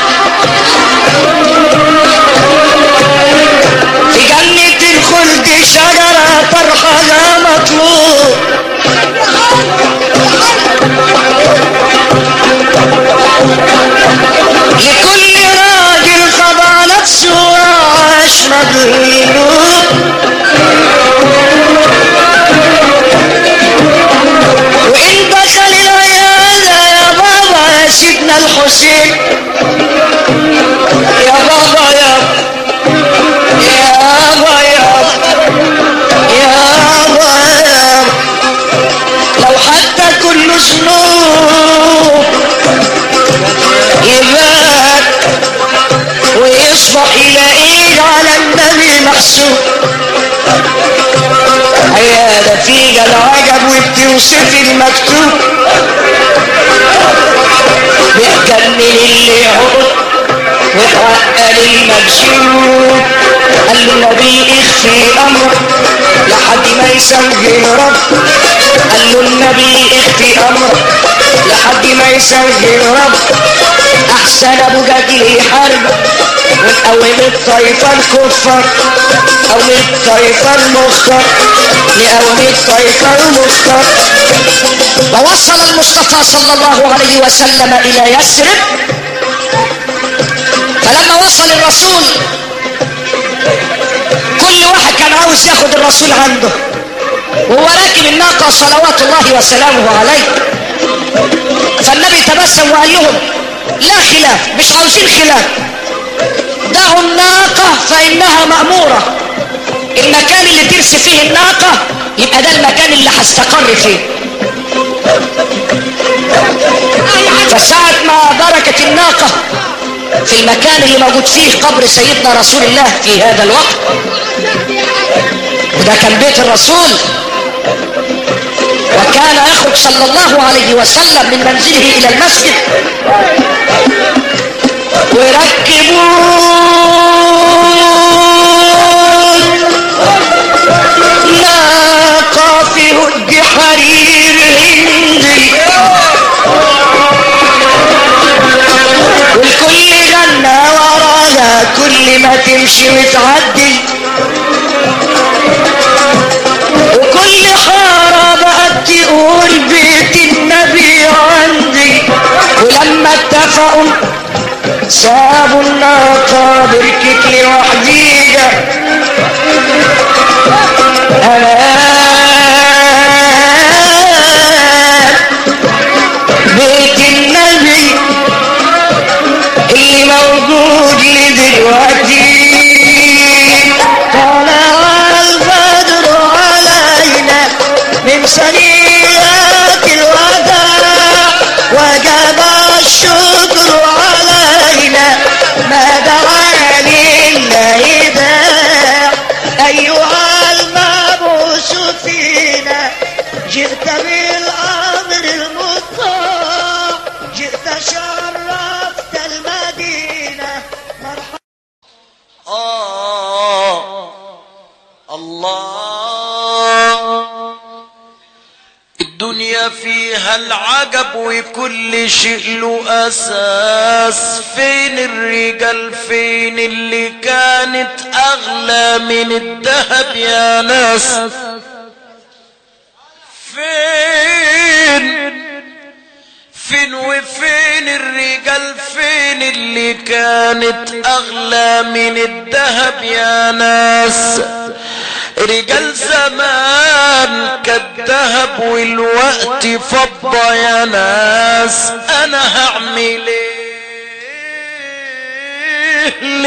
في جنة الخلد شجرة طرحها مطلوب لكل راجل خضع نفسه وعاش مظلوم وإن دخل العيادة يا بابا يا سيدنا الحسين يا بابا يا يا بابا يا يا بابا يا لو حتى كل ذنوب يبات ويصبح يلاقيه على النبي محسوب عيادة فيها العجب وبتوصف المكتوب بتجنن اللي عقد وتعقل المجنون قال له النبي اخفي امرك لحد ما يسجل رب قال له النبي اخفي امرك لحد ما يسجل رب احسن ابو جدل يحاربك ونقوم الطائفة الكفار قوم الطائفة المختار نقوم الطائفة المختار ووصل المصطفى صلى الله عليه وسلم الى يثرب فلما وصل الرسول كل واحد كان عاوز ياخد الرسول عنده وهو راكب الناقة صلوات الله وسلامه عليه فالنبي تبسم وقال لهم لا خلاف مش عاوزين خلاف دعوا الناقة فإنها مأمورة المكان اللي ترسي فيه الناقة يبقى ده المكان اللي هستقر فيه فساعة ما دركت الناقة في المكان اللي موجود فيه قبر سيدنا رسول الله في هذا الوقت وده كان بيت الرسول وكان يخرج صلى الله عليه وسلم من منزله الى المسجد ويركبون ناقة في هد حرير هندي والكل غنى وراها كل ما تمشي وتعدي وكل حارة بقت تقول بيت النبي عندي ولما اتفقوا سابوا الناقة بركت لوحديها أنا بيت النبي اللي موجود لدلوقتي طلع البدر علينا من سنيات الوداع وجب الشكر علينا ما دعا لله داع أيها المبعوث فينا جئت بالأمر المطاع جئت شرفت المدينة مرحبا آه الله الدنيا فيها العجب وكل شيء له أساس فين الرجال فين اللي كانت أغلى من الذهب يا ناس فين فين وفين الرجال فين اللي كانت اغلى من الذهب يا ناس رجال زمان كالذهب والوقت فضة يا ناس انا هعمل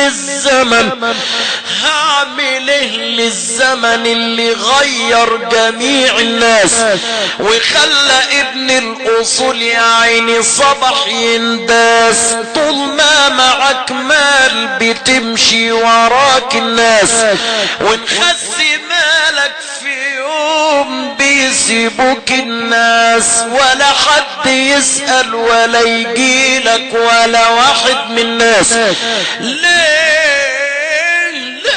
للزمن هعمل ايه للزمن اللي غير جميع الناس وخلى ابن الاصول يا عيني صبح ينداس طول ما معك مال بتمشي وراك الناس ونخس مالك في يوم بيسيبوك الناس ولا حد يسأل ولا يجيلك ولا واحد من الناس ليه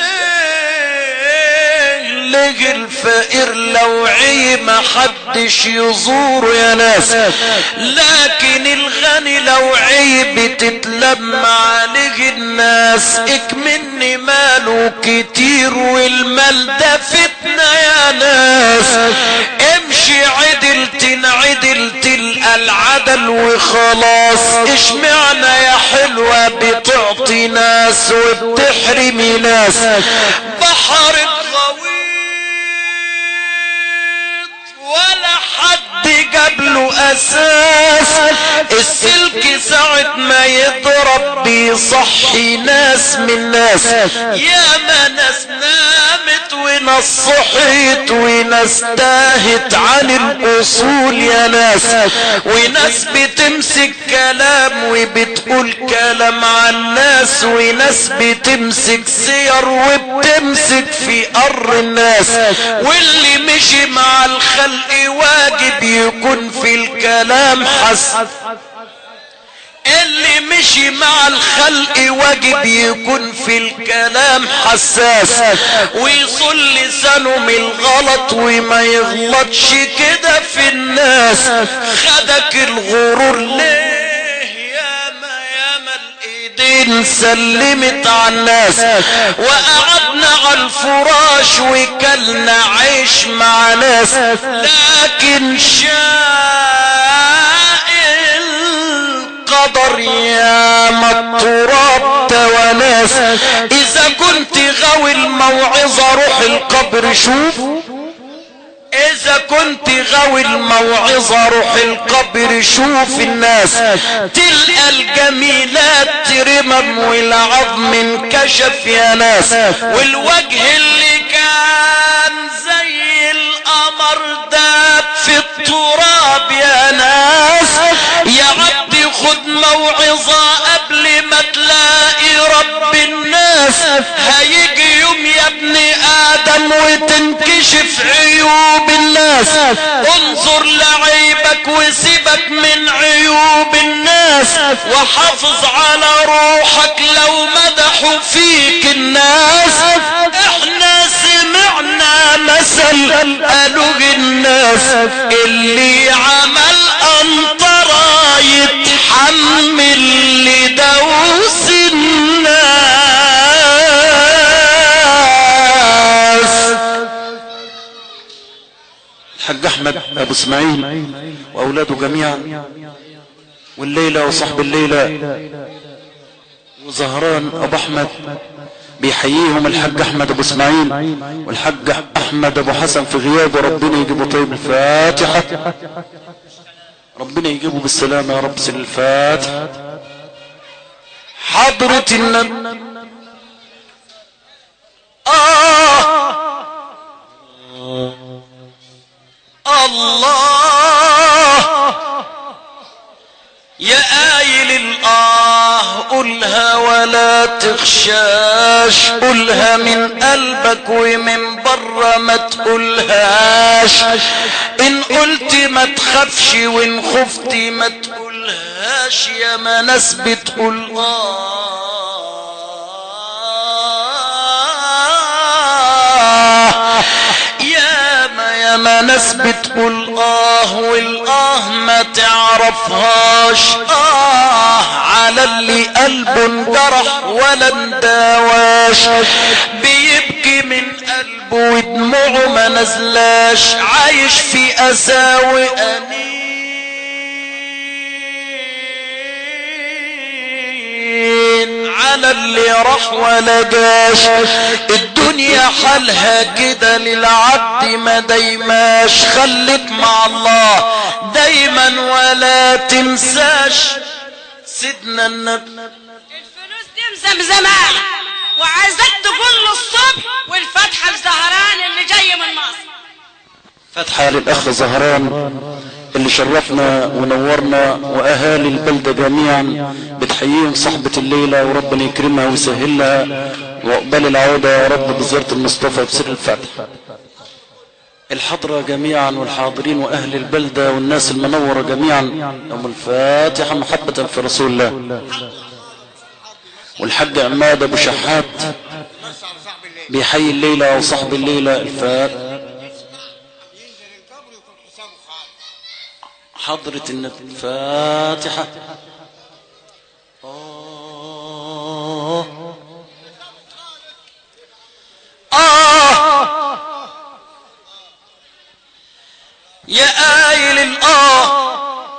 ليه ليه الفقير لو عي ما حدش يزوره يا ناس لكن الغني لو عي بتتلم عليه الناس اكمني ماله كتير والمال ده فتنة يا ناس امشي عدل تنعدل تلقى العدل وخلاص اشمعنى يا حلوة بتعطي ناس وبتحرمي ناس بحر غويط ولا حد جاب له اساس السلك ساعة ما يضرب بيصحي ناس من ناس يا ما ناس نامت وناس صحيت وناس تاهت عن الاصول يا ناس وناس بتمسك كلام وبتقول كلام عن الناس وناس بتمسك سير وبتمسك في قر الناس واللي مشي مع الخلق واجب يكون في الكلام حسن اللي مشي مع الخلق واجب يكون في الكلام حساس ويصل لسانه من الغلط وما يغلطش كده في الناس خدك الغرور ليه ياما ياما الايدين سلمت على الناس وقعدنا على الفراش وكلنا عيش مع ناس لكن شاء القدر يا ما التراب تواناس اذا كنت غاوي الموعظة روح القبر شوف اذا كنت غاوي الموعظة روح القبر شوف الناس تلقى الجميلات ترمم والعظم انكشف يا ناس والوجه اللي كان زي القمر داب في التراب يا ناس يا عبدي خد موعظة قبل ما تلاقي رب الناس هيجي يوم يا ابن ادم وتنكشف عيوب الناس انظر لعيبك وسيبك من عيوب الناس وحافظ على روحك لو مدحوا فيك الناس احنا سمعنا مثل قالوا الناس اللي عمل انطرة يتحمل لدوس الناس الحاج احمد ابو اسماعيل واولاده جميعا والليلة وصحب الليلة وزهران ابو احمد بيحييهم الحاج احمد ابو اسماعيل والحاج احمد ابو حسن في غيابه ربنا يجيبه طيب الفاتحة ربنا يجيبه بالسلامة يا رب سل الفاتحة حضرة النبي آه الله يا قايل الآه قولها ولا تخشاش قولها من قلبك ومن بره ما تقولهاش إن قلت ما تخافش وإن خفت ما تقولهاش يا ما ناس بتقول آه يا ما يا ما ناس بتقول آه والآه ما تعرفهاش آه على اللي قلبه انجرح ولا انداواش بيبكي من قلبه ودموعه ما نزلاش عايش في أساوي أنين على اللي راح ولا جاش الدنيا حالها كده للعبد ما دايماش خليك مع الله دايما ولا تنساش سيدنا النبي الفلوس دي زمزمانة وعايزك تقول له الصبح والفتحة لزهران اللي جاي من مصر فتحة للأخ زهران اللي شرفنا ونورنا وأهالي البلدة جميعا بتحييهم صحبة الليلة وربنا يكرمها ويسهلها وأقبل العودة يا رب بزيارة المصطفى بسر الفتح الحضرة جميعا والحاضرين وأهل البلدة والناس المنورة جميعا يوم الفاتحة محبة في رسول الله والحاج عماد أبو شحات بيحيي الليلة وصحب الليلة الفاتحة حضرة النبي الفاتحة آه آه يا قايل الآه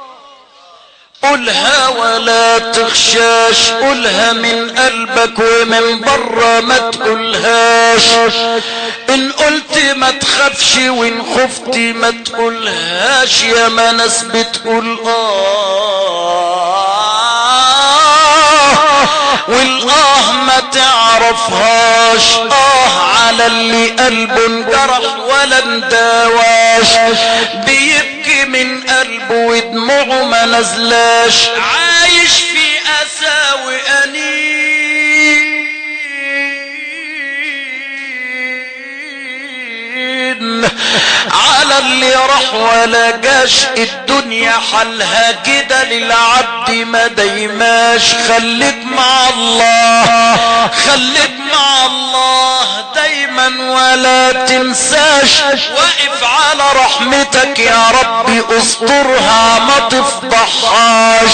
قولها ولا تخشاش قولها من قلبك ومن بره ما تقولهاش ان قلت ما تخافش وان خفت ما تقولهاش يا ما ناس بتقول اه والاه ما تعرفهاش اه على اللي قلبه انجرح ولا اندواش بيبكي من قلبه ودموعه ما نزلاش عايش في اسى وانين على اللي راح ولا جاش الدنيا حلها كده للعبد ما دايماش خليك مع الله خليك مع الله دايما ولا تنساش واقف على رحمتك يا رب استرها ما تفضحهاش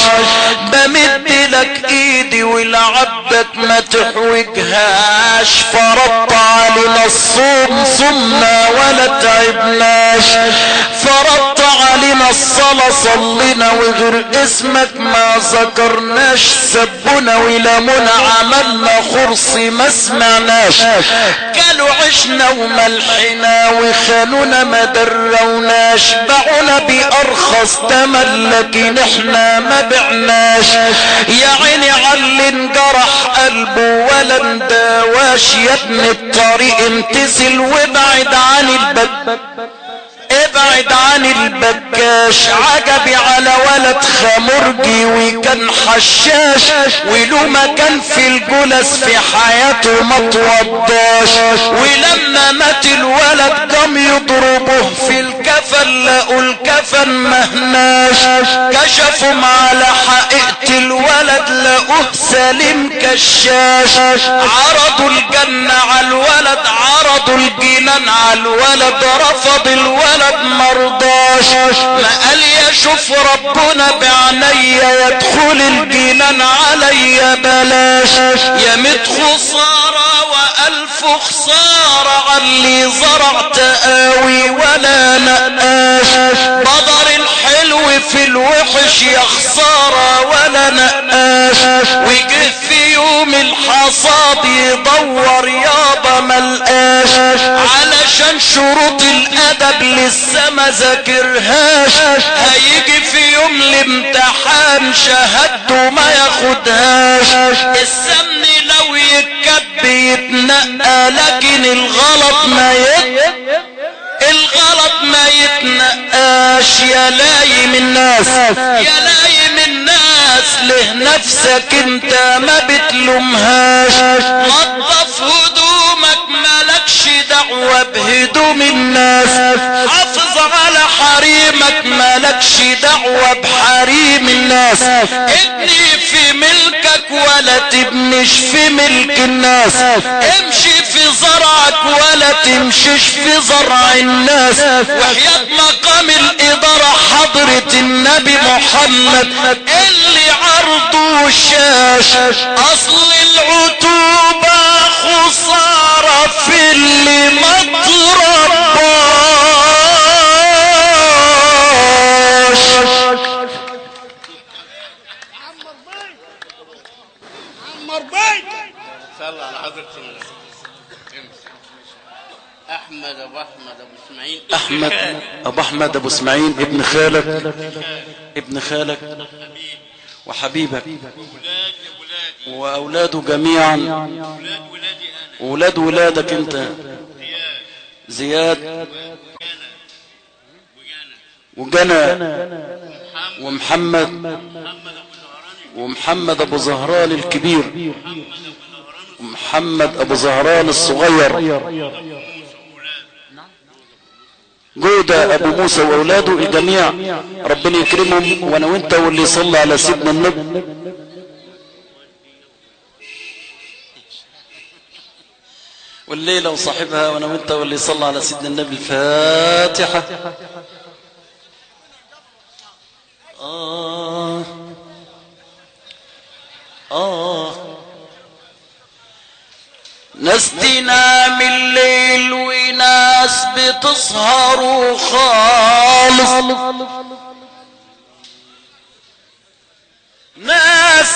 بمد لك ايدي ولعبدك ما تحوجهاش فرضت علينا الصوم صمنا ولا تعبناش فرضت علينا الصلاة صلينا وغير اسمك ما ذكرناش سبنا ولمنا عملنا خرص ما سمعناش كانوا عشنا وملحنا وخانونا ما دروناش باعونا بأرخص تمن لكن احنا ما بعناش يا عيني علي انجرح قلبه ولا اندواش يا ابن الطريق امتثل وابعد عن الباب ابعد عن البكاش عجبي على ولد خمرجي وكان حشاش وله مكان في الجلس في حياته ما توضاش ولما مات الولد قام يضربه في الكفن لقوا الكفن مهناش كشفوا على حقيقة الولد لقوه سليم كشاش عرضوا الجنة على الولد عرضوا الجنان على الولد رفض الولد مرضاش ما قال يا شوف ربنا بعنيا يدخل الجنان عليا بلاش يا مت خسارة والف خسارة علي زرعت قوي ولا نقاش بدر الحلو في الوحش يا خسارة ولا نقاش وجه في يوم الحصاد يدور يابا ملقاش علشان شروط الادب لسه ما ذاكرهاش هيجي في يوم الامتحان شهادته ما ياخدهاش السمن لو يتكب يتنقى لكن الغلط ما يت الغلط ما يتنقاش يا لايم الناس يا لايم الناس له نفسك انت ما بتلومهاش نظف هدومك مالكش دعوة بهدوم الناس حافظ على حريمك مالكش دعوة بحريم الناس ابني في ملكك ولا تبنش في ملك الناس امشي في زرعك ولا تمشيش في زرع الناس وحياة مقام الإدارة حضرة النبي محمد اللي عرضه شاش أصل العتوبة خسارة في اللي ما ترباش عمر بيتك صلى على حضرة النبي احمد ابو احمد ابو اسماعيل احمد ابو احمد ابو اسماعيل ابن خالك ابن خالك وحبيبك ولاد ولادي وأولاده جميعا ولاد ولادي انا ولاد ولادك أنت زياد زياد وجانا وجنى ومحمد ومحمد أبو زهران الكبير ومحمد أبو زهران الصغير جودة أبو موسى وأولاده الجميع ربنا يكرمهم وأنا وأنت واللي يصلي على سيدنا النبي والليلة وصاحبها وأنا وأنت واللي يصلي على سيدنا النبي الفاتحة آه آه ناس تنام الليل وناس بتسهر خالص ناس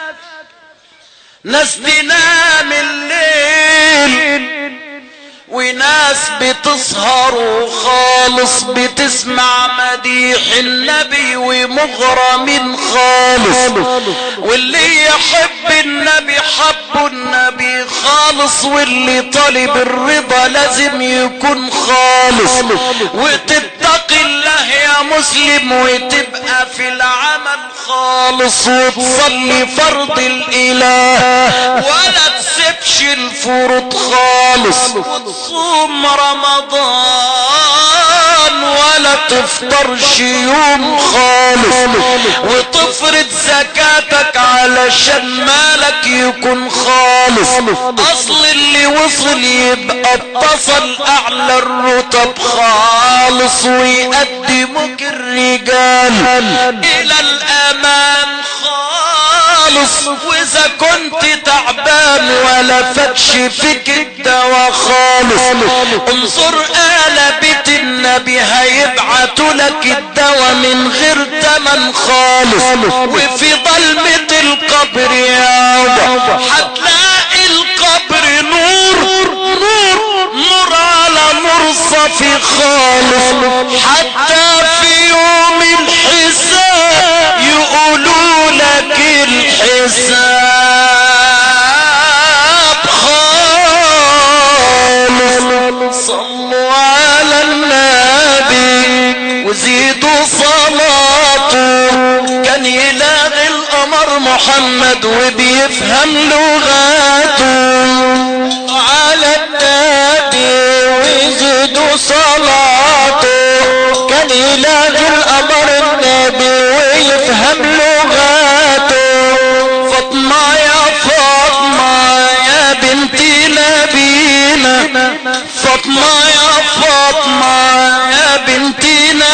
ناس تنام الليل وناس بتسهر خالص بتسمع مديح النبي ومغرم خالص واللي يحب النبي حب النبي خالص واللي طالب الرضا لازم يكون خالص وتتقي الله يا مسلم وتبقى في العمل خالص وتصلي فرض الاله ولا تسيبش الفروض خالص وتصوم رمضان ولا تفطرش يوم خالص وتفرض زكاتك علشان مالك يكون خالص اصل اللي وصل يبقى اتصل اعلى الرتب خالص ويقدمك الرجال الى الامان خالص واذا كنت تعبان ولا فتش فيك الدواء خالص انظر آل بيت النبي هيبعتوا لك الدواء من غير تمن خالص وفي ظلمة القبر يا وضع هتلاقي القبر نور نور نور على نور صفي خالص حتى في يوم الحساب يقولوا لك الحساب خالص صلوا على النبي وزيدوا صلاته كان يلاغي القمر محمد وبيفهم لغاته على النبي ويزيدوا صلاته كان يلاغي القمر النبي ويفهم لغاته فاطمة يا فاطمة يا بنت نبينا فاطمة يا فاطمة يا بنت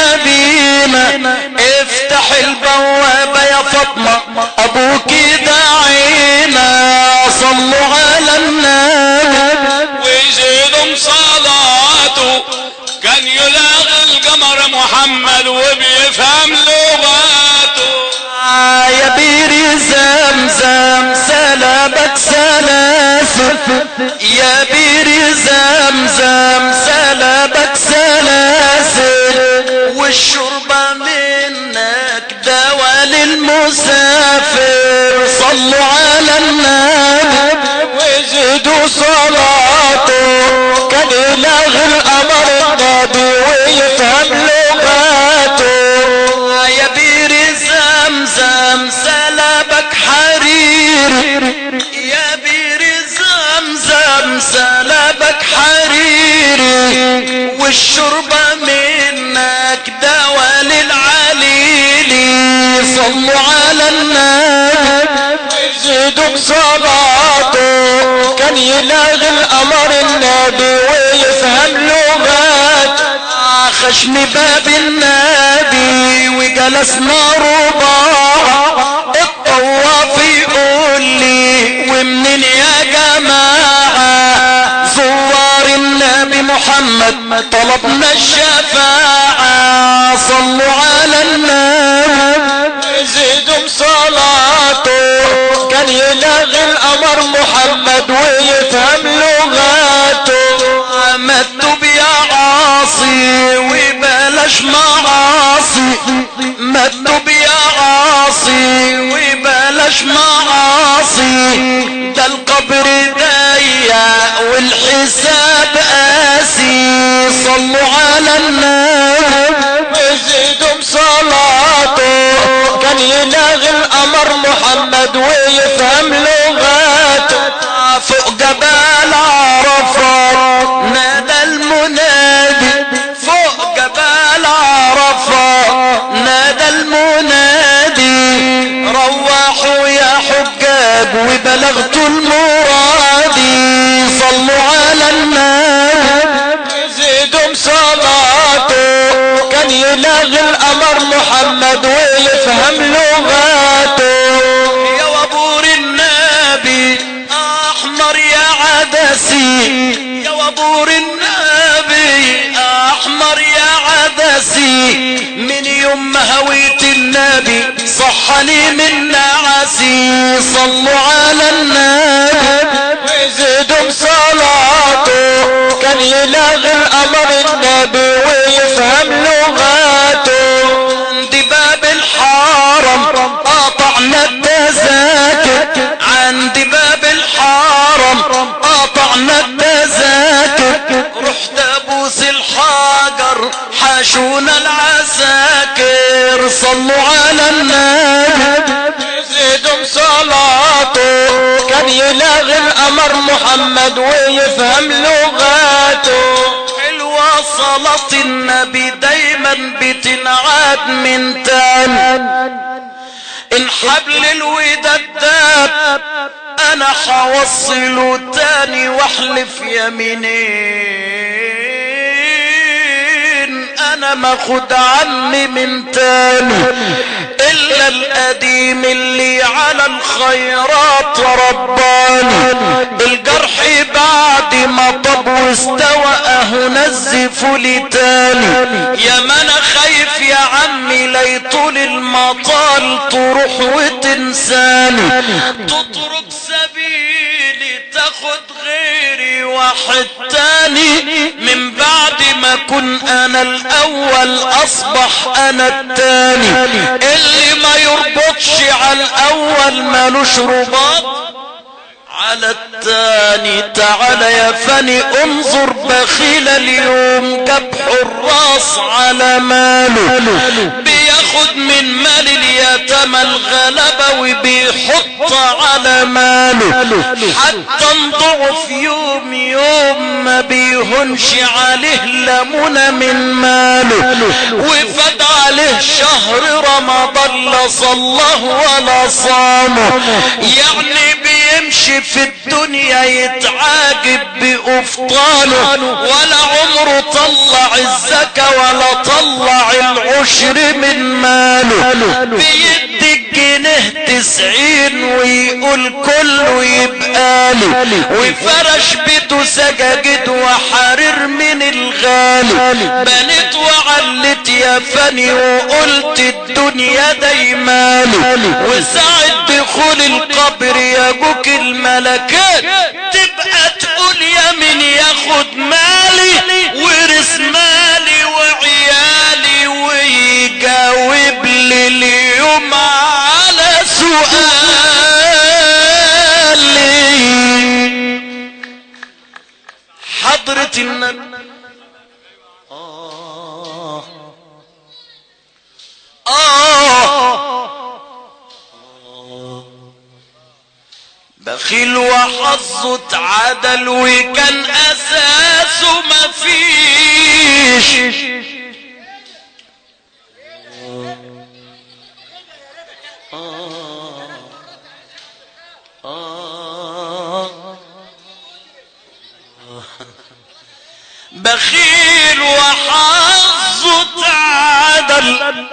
نبينا افتح البوابة يا فاطمة ابوك داعينا صلوا على النبي ويزيدهم صلاته كان يلاغي القمر محمد وبيفهم لغاته يا بير زمزم سلامك سلاسل يا بير زمزم سلامك سلاسل والشربة منك دواء للمسافر صلوا على النبي وزدوا صلاته كان يلغي الأمر النبي ويفهم لغاته يا بير زمزم سلبك حرير يا بير زمزم سلبك حرير والشربة منك دواء للعليل صلوا على النبي زيدك صلاته كان يلاغي الأمر النبي ويفهم لغات خشم باب النبي وجلسنا رباع الطواف يقول لي ومنين يا جماعة زوار النبي محمد طلبنا الشفاعة صلوا على النبي زيدهم صلاته كان يلاغي الأمر محمد ويفهم لغاته مكتوب يا عاصي وبلاش معاصي مكتوب يا عاصي عاصي وبلاش معاصي ده القبر ضيق والحساب قاسي صلوا على النبي وزيدوا بصلاته كان يلاغي القمر محمد ويفهم لغاته فوق جبال عرفات نادى المنادي فوق جبال عرفات نادى المنادي روحوا يا حجاج وبلغتوا المرادي صلوا على النبي زيدوا صلاته كان يلاغي القمر محمد ويفهم لغاته يا وبور النبي احمر يا عدسي يا وبور النبي احمر يا عدسي من يوم ما هويت النبي صحني من نعسي صلوا على النبي وزيدوا صلاته كان يلاغي الامر النبي ويفهم لغاته عند باب الحرم قطعنا التذاكر عند باب الحرم قطعنا التذاكر رحت ابوس الحجر حاشونا العساكر صلوا على النبي زيدوا صلاته كان يلاغي الامر محمد ويفهم لغاته حلوة صلاة النبي دايما بتنعاد من تاني ان حبل الوداد داب انا حوصله تاني واحلف يمينين انا ماخد عني من تاني الا القديم اللي على الخيرات رباني الجرح بعد ما طب واستوى اهو نزف لي تاني يا ما انا خايف يا عمي لا يطول المطال تروح وتنساني تترك سبيلي تاخد غيري واحد تاني من بعد ما كن انا الاول اصبح انا التاني اللي ما يربطش على الاول مالوش رباط على التاني تعال يا فني انظر بخيل اليوم كبح الراس على ماله بياخد من مال اليتامى الغلبة وبيحط على ماله حتى انضعف يوم يوم ما بيهنش عليه لمنة من ماله وفد عليه شهر رمضان لا صلاه ولا صامه يعني بيمشي في الدنيا يتعاجب بأفطانه ولا عمره طلع الزكاة ولا طلع العشر من ماله بيدي الجنيه تسعين ويقول كله يبقى لي وفرش بيته سجاجد وحرير من الغالي بنيت وعلت يا فني وقلت الدنيا دايمالي وساعة دخول القبر يجوك الملكات تبقى تقول يا من ياخد مالي ورث مالي وعيالي ويجاوب لي اليوم على سؤالي حضرة النبي آه آه بخيل وحظه اتعدل وكان اساسه مفيش بخيل وحظه اتعدل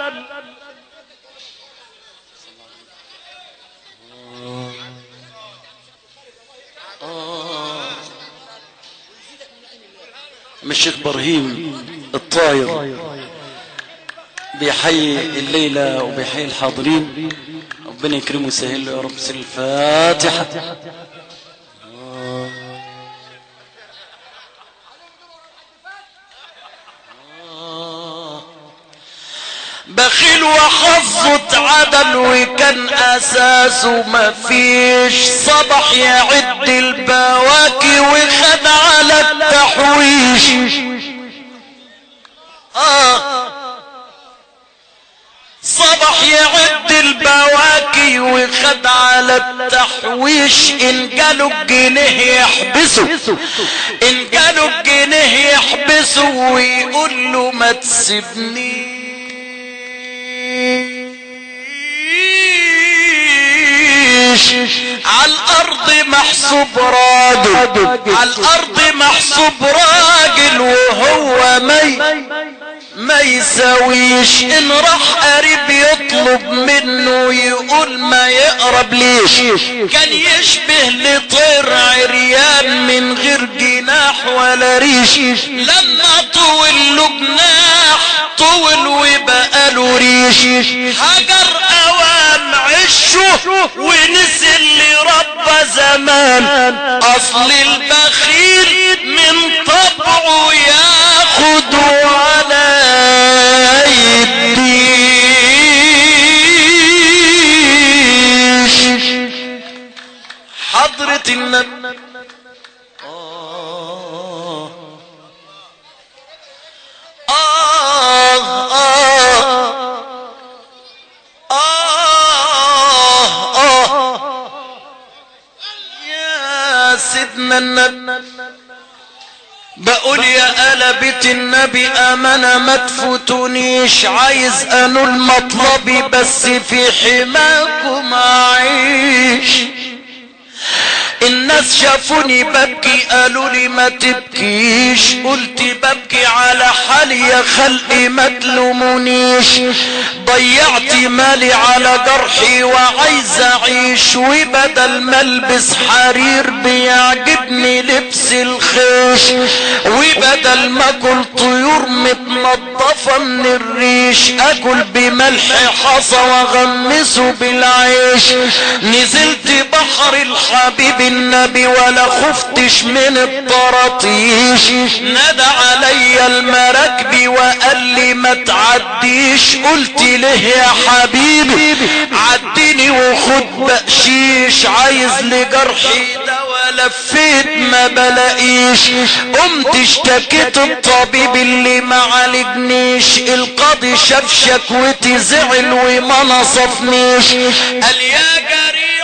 من الشيخ ابراهيم الطاير بيحيي الليلة وبيحيي الحاضرين ربنا يكرمه ويسهل له يا رب سر الفاتحة بخيل عدل وحظه اتعدل وكان اساسه مفيش صبح يعد البواكي وخد على التحويش آه صبح يعد البواكي وخد على التحويش ان جاله الجنيه يحبسه ان جاله الجنيه يحبسه ويقول له ما تسيبنيش على الارض محسوب راجل على الارض محسوب راجل وهو مي ما يساويش ان راح قريب يطلب منه يقول ما يقرب ليش كان يشبه لطير عريان من غير جناح ولا ريش لما طول له جناح طول وبقى له ريش حجر اوام عشه ونسي اللي رب زمان اصل البخيل من طبعه ياخد على يديش حضرة النبي آه آه آه آه يا سيدنا النبي بقول يا آل بيت النبي أمانة ما تفوتونيش عايز أنول مطلبي بس في حماكم أعيش الناس شافوني ببكي قالوا لي ما تبكيش قلت ببكي على حالي يا خلقي ما تلومونيش ضيعت مالي على جرحي وعايز اعيش وبدل ما البس حرير بيعجبني لبس الخيش وبدل ما اكل طيور متنضفة من الريش اكل بملح حصى واغمسه بالعيش نزلت بحر الحبيب النبي ولا خفتش من الطراطيش نادى علي المراكبي وقال لي ما تعديش قلت له يا حبيبي عدني وخد بقشيش عايز لجرحي دوا لفيت ما بلاقيش قمت اشتكيت الطبيب اللي ما عالجنيش القاضي شاف شكوتي زعل وما نصفنيش قال يا جريح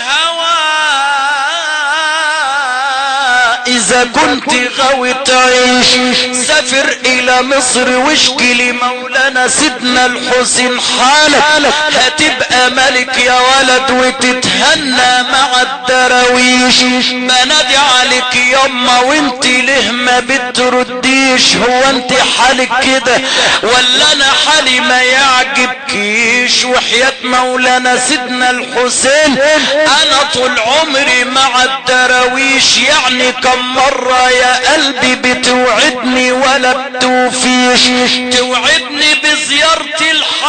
الهوى اذا كنت غاوي تعيش سافر الى مصر واشكي لمولانا سيدنا الحسين حالك هتبقى ملك يا ولد وتتهنى مع الدراويش بنادي عليك يما وانت ليه ما بترديش هو انت حالك كده ولا انا حالي ما يعجبكيش وحياة مولانا سيدنا الحسين انا طول عمري مع الدراويش يعني كم مرة يا قلبي بتوعدني ولا بتوفيش توعدني بزيارة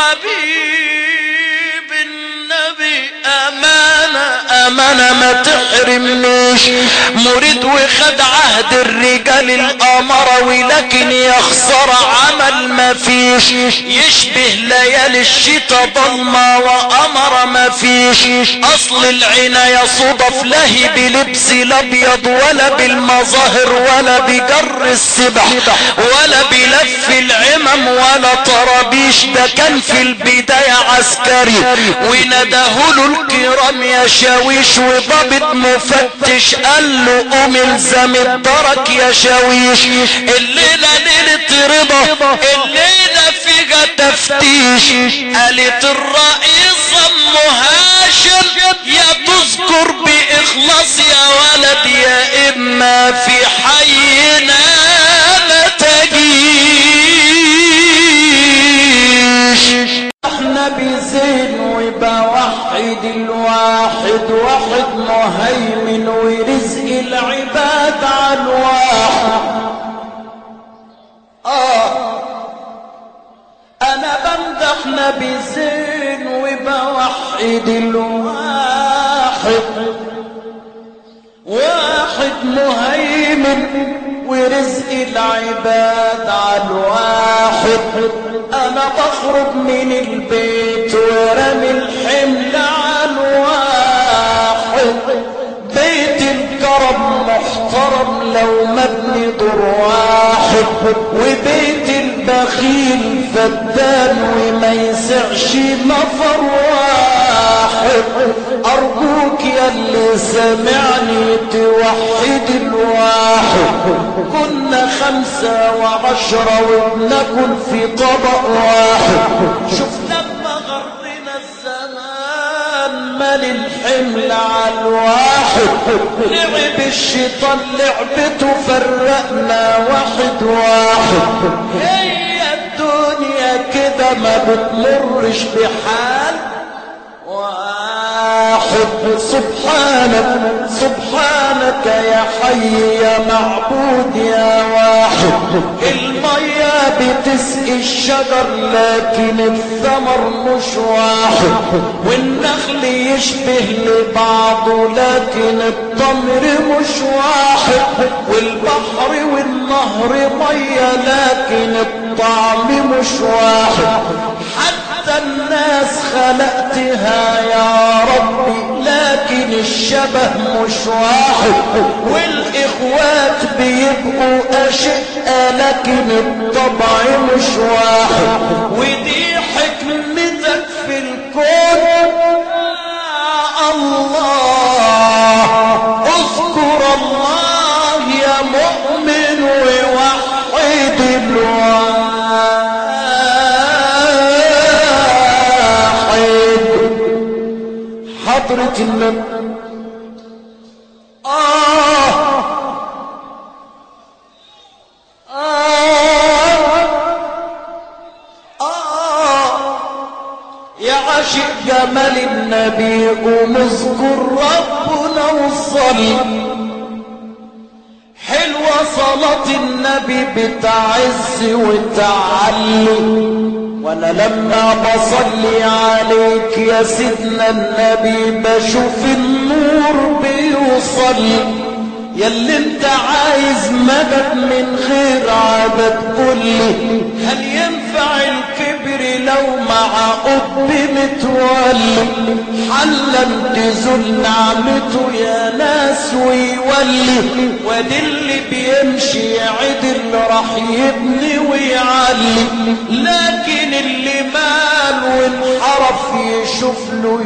الحبيب النبي امانة امانة ما تحرمنيش مريد وخد عهد الرجال الامرة ولكن يخسر عمل ما فيش يشبه ليالي الشتاء ضلمة وامر ما فيش اصل العناية صدف لهي بلبس الابيض ولا بالمظاهر ولا بجر السبح ولا بلف العمم ولا طرابيش ده كان في البداية عسكري ونداه له الكرام يا شاويش وضابط مفتش قال له قوم الزم الدرك يا شاويش الليلة ليلة رضا الليلة فيها تفتيش قالت الرئيس ام هاشم يا تذكر باخلاص يا ولد يا اما في حينا ما تجيش احنا بزين وبوحد الواحد واحد مهيمن ورزق العباد على الواحد اه انا بمدح نبي زين وبوحد الواحد واحد مهيمن ورزق العباد على الواحد انا بخرج من البيت ورمي الحمل على الواحد بيت الكرم محترم لو مبني دور واحد وبيت البخيل فدان وما يسعش نفر واحد ارجوك يا اللي سمعني توحد الواحد كنا خمسة وعشرة وبناكل في طبق واحد شوف لما غرنا الزمان مال الحمل على الواحد لعب الشيطان لعبته فرقنا واحد واحد هي الدنيا كده ما بتمرش بحال واحد سبحانك سبحانك يا حي يا معبود يا واحد المية بتسقي الشجر لكن الثمر مش واحد والنخل يشبه لبعضه لكن التمر مش واحد والبحر والنهر مية لكن الطعم مش واحد حتى الناس خلقتها يا ربي لكن الشبه مش واحد والاخوات بيبقوا اشقة لكن الطبع مش واحد ودي حكمتك في الكون يا الله اذكر الله يا مؤمن ووحد الواحد حضرة النبي آه آه آه يا عاشق جمال النبي قوم اذكر ربنا وصلي حلوة صلاة النبي بتعز وتعلي وانا لما بصلي عليك يا سيدنا النبي بشوف النور بيوصل ياللي انت عايز مدد من غير عدد قولي هل ينفع الكبر لو مع اب متولي حلا تزول نعمته يا ناس ويولي وادي اللي بيمشي عدل راح يبني ويعلي لكن اللي مال وانحرف يشوف له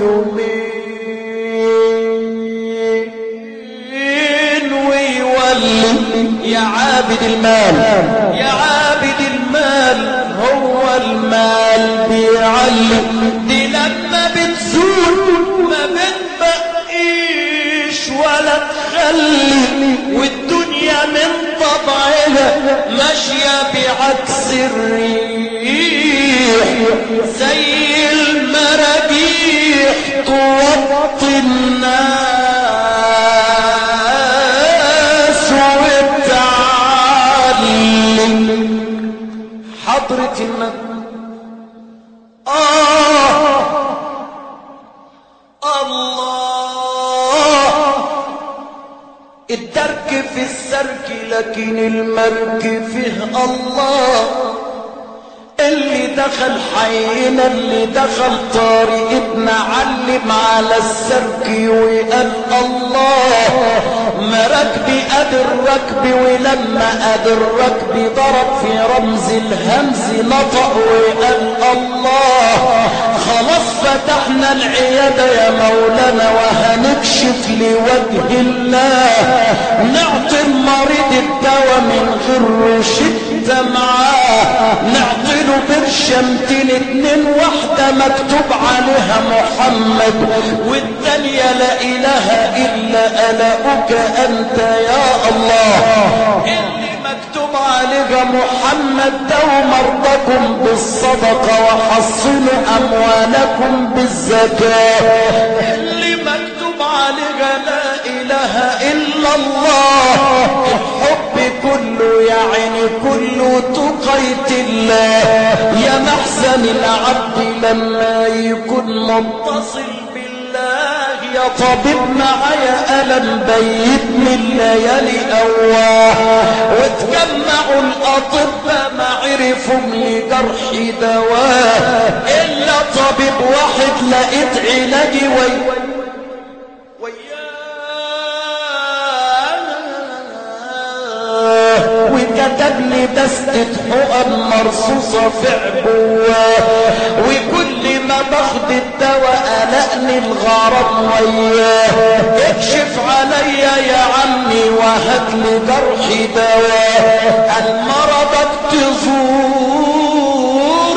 يومين ويولي يا عابد المال يا عابد المال هو المال بيعلي دي لما بتزول ما بتبقيش ولا تخلي والدنيا من طبعها ماشية بعكس الريح زي المراجيح توطي الناس وتعلم حضرة النبي آه الله الدرك في السرك لكن المرك فيه الله اللي دخل حينا اللي دخل طريقتنا علم على السرك وقال الله مركبي قد الركب ولما قد الركب ضرب في رمز الهمز نطق وقال الله خلاص فتحنا العيادة يا مولانا وهنكشف لوجه الله نعطي المريض الدواء من غير روشتة معاه نعطي له برشمتين اتنين واحدة مكتوب عليها محمد والتانية لا اله الا الاؤك انت يا الله اللي مكتوب عليها محمد دو مرضكم بالصدقة وحصنوا اموالكم بالزكاة اللي مكتوب عليها لا اله الا الله الحب كله يا عيني كله تقيت الله يا محسن العبد لما يكون متصل بالله يا طبيب معايا انا مبيت من ليالي اواه وتجمعوا الاطباء ما عرفوا من جرحي دواه الا طبيب واحد لقيت علاجي وي وياه وكتب لي دستة حقن مرصوصة في عبواه وكل ما باخد الدواء قلقني الغرض وياه اكشف عليا يا عمي وهات لي جرحي دواء المرضك تزور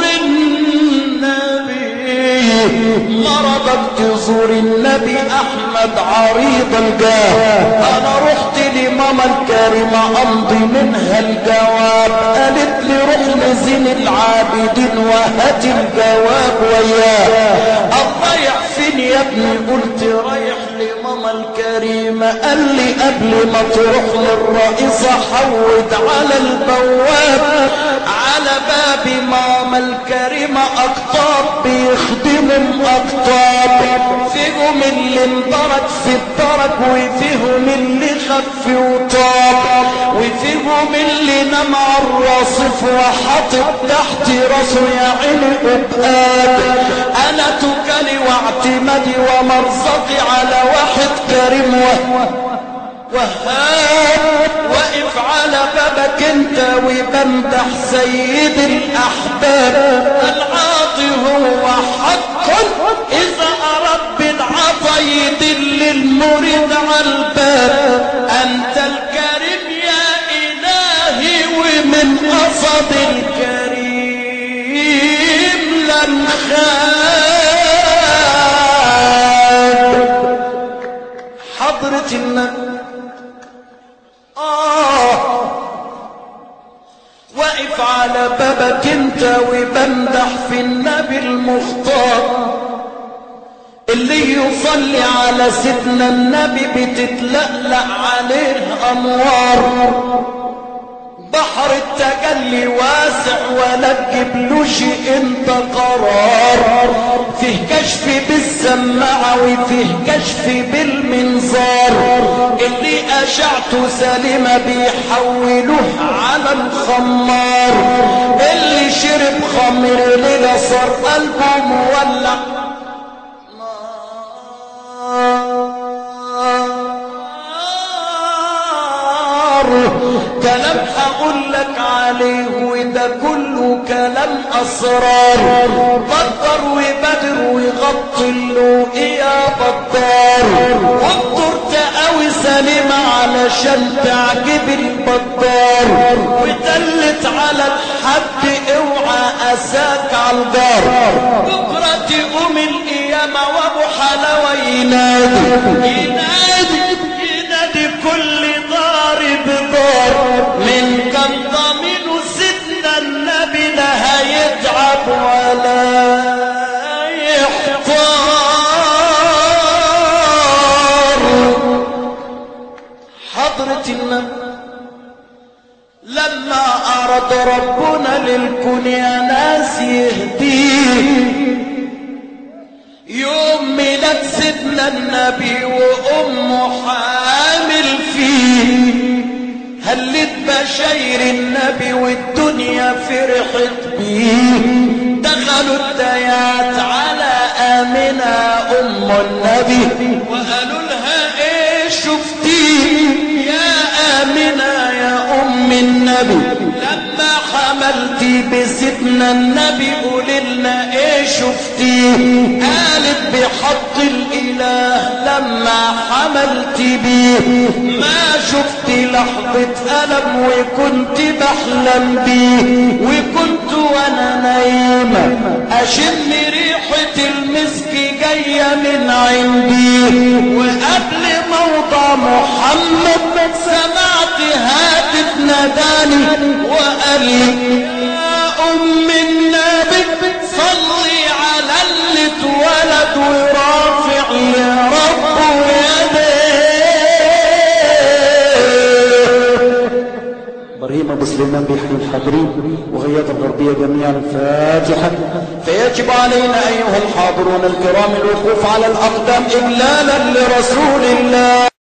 النبي مرضك تزور النبي احمد عريض الجاه انا رحت لماما الكريمة امضي منها الجواب قالت لي روح لزين العابدين وهات الجواب وياه الضيع فين يا ابني قلت رايح لماما الكريمة قال لي قبل ما تروح للرئيسة حود على البواب على باب ماما الكريمة اقطاب بيخدمهم اقطاب فيهم اللي انضرب في الدرج وفيهم اللي خف وطاب وفيهم اللي نام على الرصيف وحاطط تحت راسه يا عيني قبقاب انا توكلي واعتمادي ومرزقي على واحد كريم وهو وهاب واقف على بابك انت وبمدح سيد الاحباب العاطي هو حق اذا اراد بالعطا يدل المريد على الباب انت الكريم يا الهي ومن قصد الكريم لم خاب حضرة النبي آه واقف على بابك انت وبمدح في النبي المختار اللي يصلي على سيدنا النبي بتتلألأ عليه انوار بحر التجلي واسع ولا تجيبلوش انت قرار فيه كشف بالسماعة وفيه كشف بالمنظار اللي اشعته سليمة بيحولوه على الخمار اللي شرب خمر ليلة صار قلبه مولع نار كلام هقول لك عليه وده كله كلام اسرار بدر وبدر ويغطي اللوق يا بدار وقدرت قوي سليمة علشان تعجب البدار ودلت على الحد اوعى اساك على الجار بكرة تقوم القيامة وابو حلاوة ينادي ينادي ينادي كل ضارب دار من كم ضمين سيدنا النبي لا هيتعب ولا يحتار حضرة النبي لما أراد ربنا للكون يا ناس يهديه يوم ميلاد سيدنا النبي وأمه حامل فيه هلت بشاير النبي والدنيا فرحت بيه دخلوا الديات على آمنة أم النبي وقالوا لها ايه شفتيه يا آمنة يا أم النبي لما حملتي بسيدنا النبي قولي لنا ايه شفتيه قالت بحق الاله لما حملت بيه ما شفت لحظة ألم وكنت بحلم بيه وكنت وانا نايمة اشم ريحة المسك جاية من عندي وقبل موضع محمد سمعت هاتف ناداني وقال لي يا ام النبي صلي على اللي اتولد ورافع يا رب يديه ابراهيم ابو سليمان بيحيي الحاضرين وغياض الغربيه جميعا الفاتحه فيجب علينا أيها الحاضرون الكرام الوقوف على الأقدام إجلالا لرسول الله